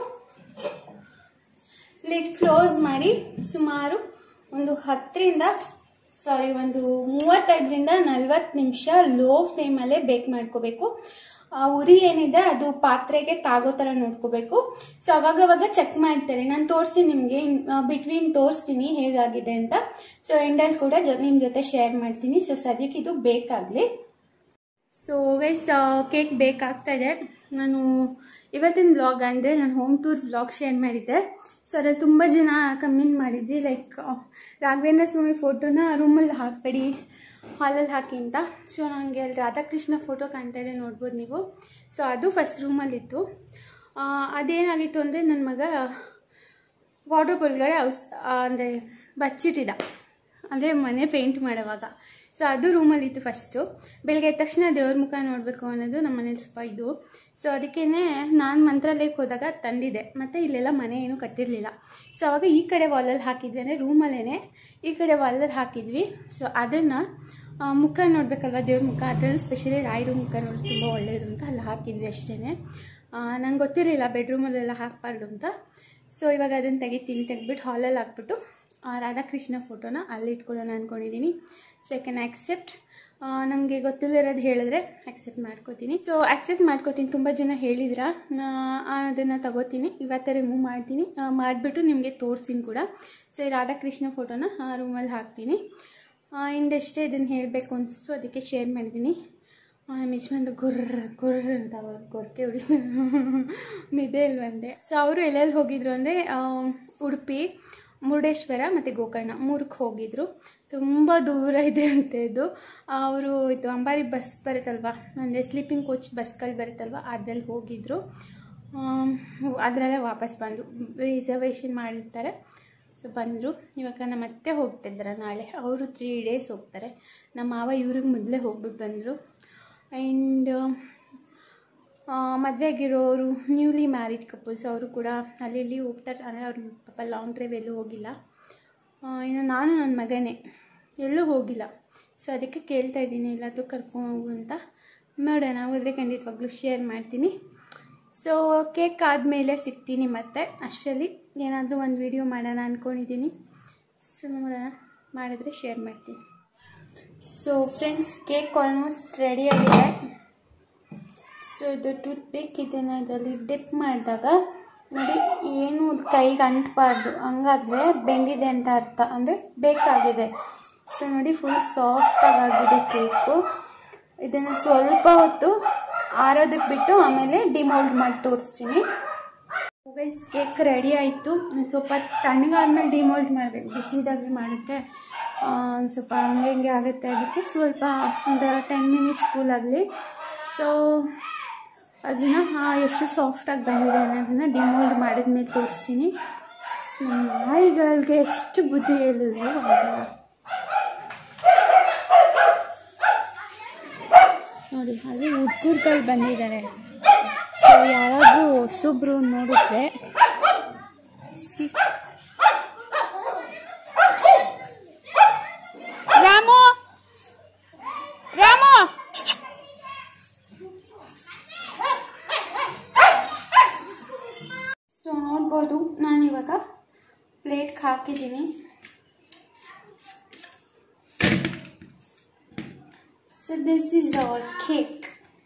Speaker 1: ಲಿಡ್ ಕ್ಲೋಸ್ ಮಾಡಿ ಸುಮಾರು ಒಂದು ಹತ್ತರಿಂದ ಸಾರಿ ಒಂದು ಮೂವತ್ತೈದರಿಂದ ನಲ್ವತ್ತು ನಿಮಿಷ ಲೋ ಫ್ಲೇಮಲ್ಲೇ ಬೇಕ್ ಮಾಡ್ಕೋಬೇಕು ಆ ಉರಿ ಏನಿದೆ ಅದು ಪಾತ್ರೆಗೆ ತಾಗೋ ಥರ ನೋಡ್ಕೋಬೇಕು ಸೊ ಅವಾಗವಾಗ ಚೆಕ್ ಮಾಡ್ತಾರೆ ನಾನು ತೋರಿಸ್ತೀನಿ ನಿಮಗೆ ಬಿಟ್ವೀನ್ ತೋರಿಸ್ತೀನಿ ಹೇಗಾಗಿದೆ ಅಂತ ಸೊ ಎಂಡಲ್ಲಿ ಕೂಡ ಜೊ ನಿಮ್ಮ ಜೊತೆ ಶೇರ್ ಮಾಡ್ತೀನಿ ಸೊ ಸದ್ಯಕ್ಕೆ ಇದು ಬೇಕಾಗಲಿ ಸೊ ಗೈಸ್ ಕೇಕ್ ಬೇಕಾಗ್ತಾ ಇದೆ ನಾನು ಇವತ್ತಿನ ವ್ಲಾಗ್ ಅಂದರೆ ನಾನು ಹೋಮ್ ಟೂರ್ ವ್ಲಾಗ್ ಶೇರ್ ಮಾಡಿದ್ದೆ ಸೊ ಅದ್ರಲ್ಲಿ ತುಂಬ ಜನ ಕಮೆಂಟ್ ಮಾಡಿದ್ರಿ ಲೈಕ್ ರಾಘವೇಂದ್ರ ಸ್ವಾಮಿ ಫೋಟೋನ ರೂಮಲ್ಲಿ ಹಾಕಬೇಡಿ ಹಾಲಲ್ಲಿ ಹಾಕಿ ಅಂತ ಸೊ ನನಗೆ ಅಲ್ಲಿ ರಾಧಾಕೃಷ್ಣ ಫೋಟೋ ಕಾಣ್ತಾ ಇದೆ ನೋಡ್ಬೋದು ನೀವು ಸೊ ಅದು ಫಸ್ಟ್ ರೂಮಲ್ಲಿತ್ತು ಆ, ಅದೇನಾಗಿತ್ತು ಅಂದರೆ ನನ್ನ ಮಗ ವಾರ್ಡ್ರೋಬ್ ಒಳಗಡೆ ಔಸ್ ಅಂದರೆ ಬಚ್ಚಿಟ್ಟಿದ್ದ ಅಂದರೆ ಮನೆ ಪೇಂಟ್ ಮಾಡೋವಾಗ ಸೊ ಅದು ರೂಮಲ್ಲಿತ್ತು ಫಸ್ಟು ಬೆಳಗ್ಗೆ ಎದ್ದ ತಕ್ಷಣ ದೇವ್ರ ಮುಖ ನೋಡಬೇಕು ಅನ್ನೋದು ನಮ್ಮ ಮನೇಲಿ ಸ್ವಲ್ಪ ಇದು ಸೊ ಅದಕ್ಕೇ ನಾನು ಮಂತ್ರಾಲಯಕ್ಕೆ ಹೋದಾಗ ತಂದಿದ್ದೆ ಮತ್ತು ಇಲ್ಲೆಲ್ಲ ಮನೆ ಏನೂ ಕಟ್ಟಿರಲಿಲ್ಲ ಸೊ ಅವಾಗ ಈ ಕಡೆ ವಾಲಲ್ಲಿ ಹಾಕಿದ್ವಿ ಅಂದರೆ ರೂಮಲ್ಲೇ ಈ ಕಡೆ ವಾಲಲ್ಲಿ ಹಾಕಿದ್ವಿ ಸೊ ಅದನ್ನು ಮುಖ ನೋಡಬೇಕಲ್ವ ದೇವ್ರ ಮುಖ ಅದರಲ್ಲೂ ಸ್ಪೆಷಲಿ ರಾಯರು ಮುಖ ನೋಡಿ ತುಂಬ ಒಳ್ಳೆಯದು ಅಂತ ಅಲ್ಲಿ ಹಾಕಿದ್ವಿ ಅಷ್ಟೇ ನಂಗೆ ಗೊತ್ತಿರಲಿಲ್ಲ ಬೆಡ್ರೂಮಲ್ಲೆಲ್ಲ ಹಾಕಬಾರ್ದು ಅಂತ ಸೊ ಇವಾಗ ಅದನ್ನು ತೆಗಿತೀನಿ ತೆಗೆದ್ಬಿಟ್ಟು ಹಾಲಲ್ಲಿ ಹಾಕ್ಬಿಟ್ಟು ಆ ರಾಧಾಕೃಷ್ಣ ಫೋಟೋನ ಅಲ್ಲಿ ಇಟ್ಕೊಳ್ಳೋಣ ಅಂದ್ಕೊಂಡಿದ್ದೀನಿ ಸೊ ಐ ಕ್ಯಾನ್ ಆಕ್ಸೆಪ್ಟ್ ನನಗೆ ಗೊತ್ತಿಲ್ಲದಿರೋದು ಹೇಳಿದ್ರೆ ಆಕ್ಸೆಪ್ಟ್ ಮಾಡ್ಕೋತೀನಿ ಸೊ ಆಕ್ಸೆಪ್ಟ್ ಮಾಡ್ಕೋತೀನಿ ತುಂಬ ಜನ ಹೇಳಿದ್ರ ಅದನ್ನು ತಗೋತೀನಿ ಇವತ್ತೇ ರಿಮೂವ್ ಮಾಡ್ತೀನಿ ಆ, ಮಾಡಿಬಿಟ್ಟು ನಿಮಗೆ ತೋರಿಸ್ತೀನಿ ಕೂಡ ಸೊ ಈ ರಾಧಾಕೃಷ್ಣ ಫೋಟೋನ ರೂಮಲ್ಲಿ ಹಾಕ್ತೀನಿ ಇಂದಷ್ಟೇ ಇದನ್ನು ಹೇಳಬೇಕು ಅನಿಸ್ತು ಅದಕ್ಕೆ ಶೇರ್ ಮಾಡಿದ್ದೀನಿ ನಮ್ಮ ಯಜಮಾನ್ರು ಗುರ್ರ ಗುರ್ರ ಅಂತ ಅವ್ರು ಗೊರಕೆ ಹೊಡಿ ನಿದ್ದೆ ಇಲ್ವಂದೆ ಸೊ ಅವರು ಎಲ್ಲೆಲ್ಲಿ ಹೋಗಿದ್ರು ಅಂದರೆ ಉಡುಪಿ ಮುರುಡೇಶ್ವರ ಮತ್ತು ಗೋಕರ್ಣ ಮೂರಕ್ಕೆ ಹೋಗಿದ್ರು ತುಂಬ ದೂರ ಇದೆ ಅಂತ ಇದು ಅವರು ಇದು ಅಂಬಾರಿ ಬಸ್ ಬರುತ್ತಲ್ವ ಅಂದರೆ ಸ್ಲೀಪಿಂಗ್ ಕೋಚ್ ಬಸ್ಗಳು ಬರುತ್ತಲ್ವ ಅದ್ರಲ್ಲಿ ಹೋಗಿದ್ರು ಅದರಲ್ಲೇ ವಾಪಸ್ ಬಂದರು ರಿಸರ್ವೇಷನ್ ಮಾಡಿರ್ತಾರೆ ಸೊ ಬಂದರು ಇವಾಗ ನಮ್ಮ ಅತ್ತೆ ಹೋಗ್ತಿದ್ದಾರೆ ನಾಳೆ ಅವರು ತ್ರೀ ಡೇಸ್ ಹೋಗ್ತಾರೆ ನಮ್ಮ ಮಾವ ಇವ್ರಿಗೆ ಮೊದಲೇ ಹೋಗ್ಬಿಟ್ಟು ಬಂದರು ಆ್ಯಂಡ್ ಮದುವೆ ಆಗಿರೋರು ನ್ಯೂಲಿ ಮ್ಯಾರಿಡ್ ಕಪಲ್ಸ್ ಅವರು ಕೂಡ ಅಲ್ಲಿ ಇಲ್ಲಿ ಹೋಗ್ತಾರೆ ಅಂದರೆ ಅವ್ರ ಪಾಪ ಲಾಂಗ್ ಡ್ರೈವ್ ಎಲ್ಲೂ ಹೋಗಿಲ್ಲ ಆ, ಇನ್ನು ನಾನು ನನ್ನ ಮಗನೇ ಎಲ್ಲೂ ಹೋಗಿಲ್ಲ ಸೊ ಅದಕ್ಕೆ ಕೇಳ್ತಾ ಇದ್ದೀನಿ ಎಲ್ಲಾದರೂ ಕರ್ಕೊಂಡು ಹೋಗು ಅಂತ ನೋಡೋಣ ಹೋದರೆ ಖಂಡಿತವಾಗ್ಲೂ ಶೇರ್ ಮಾಡ್ತೀನಿ ಸೊ ಕೇಕ್ ಆದಮೇಲೆ ಸಿಗ್ತೀನಿ ಮತ್ತೆ ಅಷ್ಟರಲ್ಲಿ ಏನಾದರೂ ಒಂದು ವಿಡಿಯೋ ಮಾಡೋಣ ಅಂದ್ಕೊಂಡಿದ್ದೀನಿ ಸೊ ನೋಡೋಣ ಮಾಡಿದ್ರೆ ಶೇರ್ ಮಾಡ್ತೀನಿ so friends cake almost ready ಆಗಿದೆ ಸೊ ಇದು ಟೂತ್ ಪಿಕ್ ಇದನ್ನು ಇದರಲ್ಲಿ ಡಿಪ್ ಮಾಡಿದಾಗ ನೋಡಿ ಏನು ಕೈಗೆ ಅಂಟಬಾರ್ದು ಹಂಗಾದ್ರೆ ಬೆಂದಿದೆ ಅಂತ ಅರ್ಥ ಅಂದರೆ ಬೇಕಾಗಿದೆ ಸೊ ನೋಡಿ ಫುಲ್ ಸಾಫ್ಟಾಗಿ ಆಗಿದೆ ಕೇಕು ಇದನ್ನು ಸ್ವಲ್ಪ ಹೊತ್ತು ಆರೋದಕ್ಕೆ ಬಿಟ್ಟು ಆಮೇಲೆ ಡಿಮೋಲ್ಡ್ ಮಾಡಿ ತೋರಿಸ್ತೀನಿ ಗೈಸ್ ಕೇಕ್ ರೆಡಿ ಆಯಿತು ಸ್ವಲ್ಪ ತಣ್ಣಗಾದ್ಮೇಲೆ ಡಿಮೋಲ್ಡ್ ಮಾಡಬೇಕು ಬಿಸಿದಾಗಿ ಮಾಡಿದ್ರೆ ಆ, ಒಂದ್ ಸ್ವಲ್ಪ ಹಂಗೆ ಹಿಂಗೆ ಆಗುತ್ತೆ ಅದಕ್ಕೆ ಸ್ವಲ್ಪ ಒಂದು ಟೆನ್ ಮಿನಿಟ್ಸ್ ಕೂಲ್ ಆಗಲಿ ಸೊ ಅದನ್ನು ಎಷ್ಟು ಸಾಫ್ಟಾಗಿ ಬಂದಿದೆ ಅನ್ನೋದನ್ನು ಡಿಮೋಲ್ಡ್ ಮಾಡಿದ್ಮೇಲೆ ತೋರಿಸ್ತೀನಿ ಸೊ ನಾಯಿಗಳಿಗೆ ಎಷ್ಟು ಬುದ್ಧಿ ಹೇಳಿದ್ರು ಅವಾಗ ನೋಡಿ ಅಲ್ಲಿ ಹುಡುಗರುಗಳು ಬಂದಿದ್ದಾರೆ ಸೊ ಯಾರಾದರೂ ಹೊಸೊಬ್ರು ನೋಡಿದ್ರೆ ಸಿ ನೋಡ್ಬೋದು ನಾನಿವಾಗ ಪ್ಲೇಟ್ಗೆ ಹಾಕಿದ್ದೀನಿ so this is our cake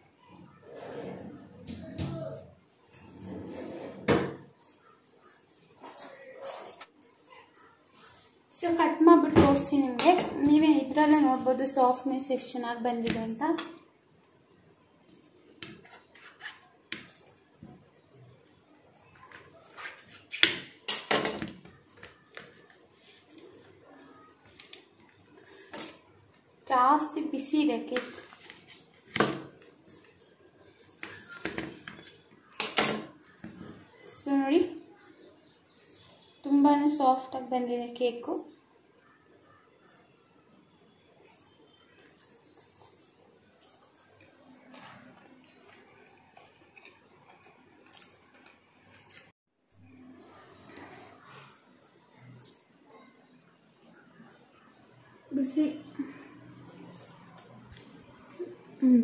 Speaker 1: so cut ಮಾಡಿಬಿಟ್ಟು ತೋರಿಸ್ತೀನಿ ನಿಮಗೆ ನೀವೇ ಇದರಲ್ಲೇ ನೋಡ್ಬೋದು ಸಾಫ್ಟ್ನೆಸ್ ಎಷ್ಟು ಚೆನ್ನಾಗಿ ಬಂದಿದೆ ಅಂತ ಜಾಸ್ತಿ ಬಿಸಿ ಇದೆ ಕೇಕ್ ಸೊ ನೋಡಿ ತುಂಬಾ ಸಾಫ್ಟಾಗಿ ಬಂದಿದೆ ಕೇಕು ಬಿಸಿ ಹ್ಞೂ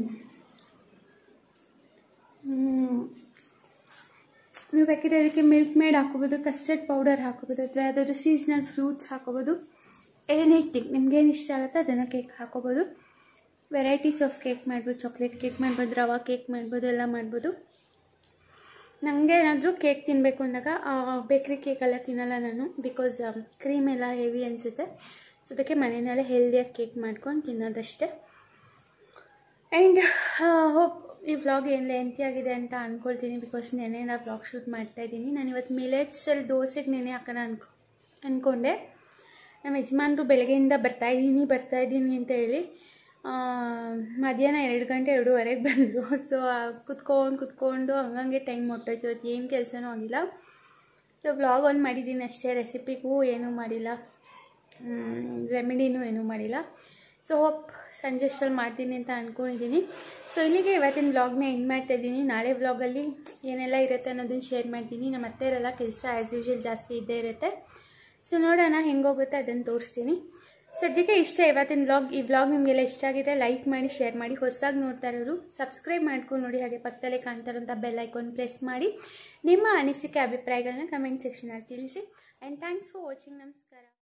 Speaker 1: ನೀವು ಬೇಕಿದ್ರೆ ಅದಕ್ಕೆ ಮಿಲ್ಕ್ ಮೇಡ್ ಹಾಕೋಬೋದು ಕಸ್ಟರ್ಡ್ ಪೌಡರ್ ಹಾಕೋಬೋದು ಅಥವಾ ಯಾವುದಾದ್ರು ಸೀಸ್ನಲ್ ಫ್ರೂಟ್ಸ್ ಹಾಕೋಬೋದು ಎನಿಥಿಂಗ್ ನಿಮ್ಗೇನು ಇಷ್ಟ ಆಗುತ್ತೆ ಅದನ್ನು ಕೇಕ್ ಹಾಕೋಬೋದು ವೆರೈಟೀಸ್ ಆಫ್ ಕೇಕ್ ಮಾಡ್ಬೋದು ಚಾಕ್ಲೇಟ್ ಕೇಕ್ ಮಾಡ್ಬೋದು ರವಾ ಕೇಕ್ ಮಾಡ್ಬೋದು ಎಲ್ಲ ಮಾಡ್ಬೋದು ನನಗೆ ಏನಾದರೂ ಕೇಕ್ ತಿನ್ನಬೇಕು ಅಂದಾಗ ಬೇಕ್ರಿ ಕೇಕೆಲ್ಲ ತಿನ್ನಲ್ಲ ನಾನು ಬಿಕಾಸ್ ಕ್ರೀಮ್ ಎಲ್ಲ ಹೆವಿ ಅನಿಸುತ್ತೆ ಸೊ ಅದಕ್ಕೆ ಮನೆಯಲ್ಲೇ ಹೆಲ್ದಿಯಾಗಿ ಕೇಕ್ ಮಾಡ್ಕೊಂಡು ತಿನ್ನೋದಷ್ಟೇ ಆ್ಯಂಡ್ ಹೋಪ್ ಈ ವ್ಲಾಗ್ ಏನು ಲೆಂತಿ ಆಗಿದೆ ಅಂತ ಅಂದ್ಕೊಳ್ತೀನಿ ಬಿಕಾಸ್ ನೆನೆ ನಾ ವ್ಲಾಗ್ ಶೂಟ್ ಮಾಡ್ತಾಯಿದ್ದೀನಿ ನಾನು ಇವತ್ತು ಮಿಲೆಟ್ಸಲ್ಲಿ ದೋಸೆಗೆ ನೆನೆ ಹಾಕೋಣ ಅನ್ಕೊ ಅಂದ್ಕೊಂಡೆ ನಮ್ಮ ಯಜಮಾನ್ರು ಬೆಳಗ್ಗೆಯಿಂದ ಬರ್ತಾಯಿದ್ದೀನಿ ಬರ್ತಾಯಿದ್ದೀನಿ ಅಂತ ಹೇಳಿ ಮಧ್ಯಾಹ್ನ ಎರಡು ಗಂಟೆ ಎರಡೂವರೆಗೆ ಬಂದರು ಸೊ ಕುತ್ಕೊಂಡು ಕುತ್ಕೊಂಡು ಹಂಗಂಗೆ ಟೈಮ್ ಹೊಟ್ಟೋಯ್ತು ಇವತ್ತು ಏನು ಕೆಲಸನೂ ಆಗಿಲ್ಲ ಸೊ ವ್ಲಾಗ್ ಒಂದು ಮಾಡಿದ್ದೀನಿ ಅಷ್ಟೇ ರೆಸಿಪಿಗೂ ಏನೂ ಮಾಡಿಲ್ಲ ರೆಮಿಡಿನೂ ಏನೂ ಮಾಡಿಲ್ಲ ಸೊ ಹೋಪ್ ಸಂಜೆ ಅಷ್ಟರಲ್ಲಿ ಮಾಡ್ತೀನಿ ಅಂತ ಅಂದ್ಕೊಂಡಿದ್ದೀನಿ ಸೊ ಇಲ್ಲಿಗೆ ಇವತ್ತಿನ ವ್ಲಾಗ್ನ ಎಂಡ್ ಮಾಡ್ತಾ ಇದ್ದೀನಿ ನಾಳೆ ವ್ಲಾಗಲ್ಲಿ ಏನೆಲ್ಲ ಇರುತ್ತೆ ಅನ್ನೋದನ್ನು ಶೇರ್ ಮಾಡ್ತೀನಿ ನಮ್ಮ ಅತ್ತೆಯರೆಲ್ಲ ಕೆಲಸ ಆ್ಯಸ್ ಯೂಶ್ವಲ್ ಜಾಸ್ತಿ ಇದ್ದೇ ಇರುತ್ತೆ ಸೊ ನೋಡೋಣ ಹೆಂಗೋಗುತ್ತೆ ಅದನ್ನು ತೋರಿಸ್ತೀನಿ ಸದ್ಯಕ್ಕೆ ಇಷ್ಟ ಇವತ್ತಿನ ವ್ಲಾಗ್ ಈ ವ್ಲಾಗ್ ನಿಮಗೆಲ್ಲ ಇಷ್ಟ ಆಗಿದೆ ಲೈಕ್ ಮಾಡಿ ಶೇರ್ ಮಾಡಿ ಹೊಸದಾಗಿ ನೋಡ್ತಾ ಇರೋರು ಸಬ್ಸ್ಕ್ರೈಬ್ ಮಾಡ್ಕೊಂಡು ನೋಡಿ ಹಾಗೆ ಪಕ್ಕದಲ್ಲೇ ಕಾಣ್ತಾರಂಥ ಬೆಲ್ ಐಕಾನ್ ಪ್ರೆಸ್ ಮಾಡಿ ನಿಮ್ಮ ಅನಿಸಿಕೆ ಅಭಿಪ್ರಾಯಗಳನ್ನ ಕಮೆಂಟ್ ಸೆಕ್ಷನಲ್ಲಿ ತಿಳಿಸಿ ಆ್ಯಂಡ್ ಥ್ಯಾಂಕ್ಸ್ ಫಾರ್ ವಾಚಿಂಗ್ ನಮಸ್ಕಾರ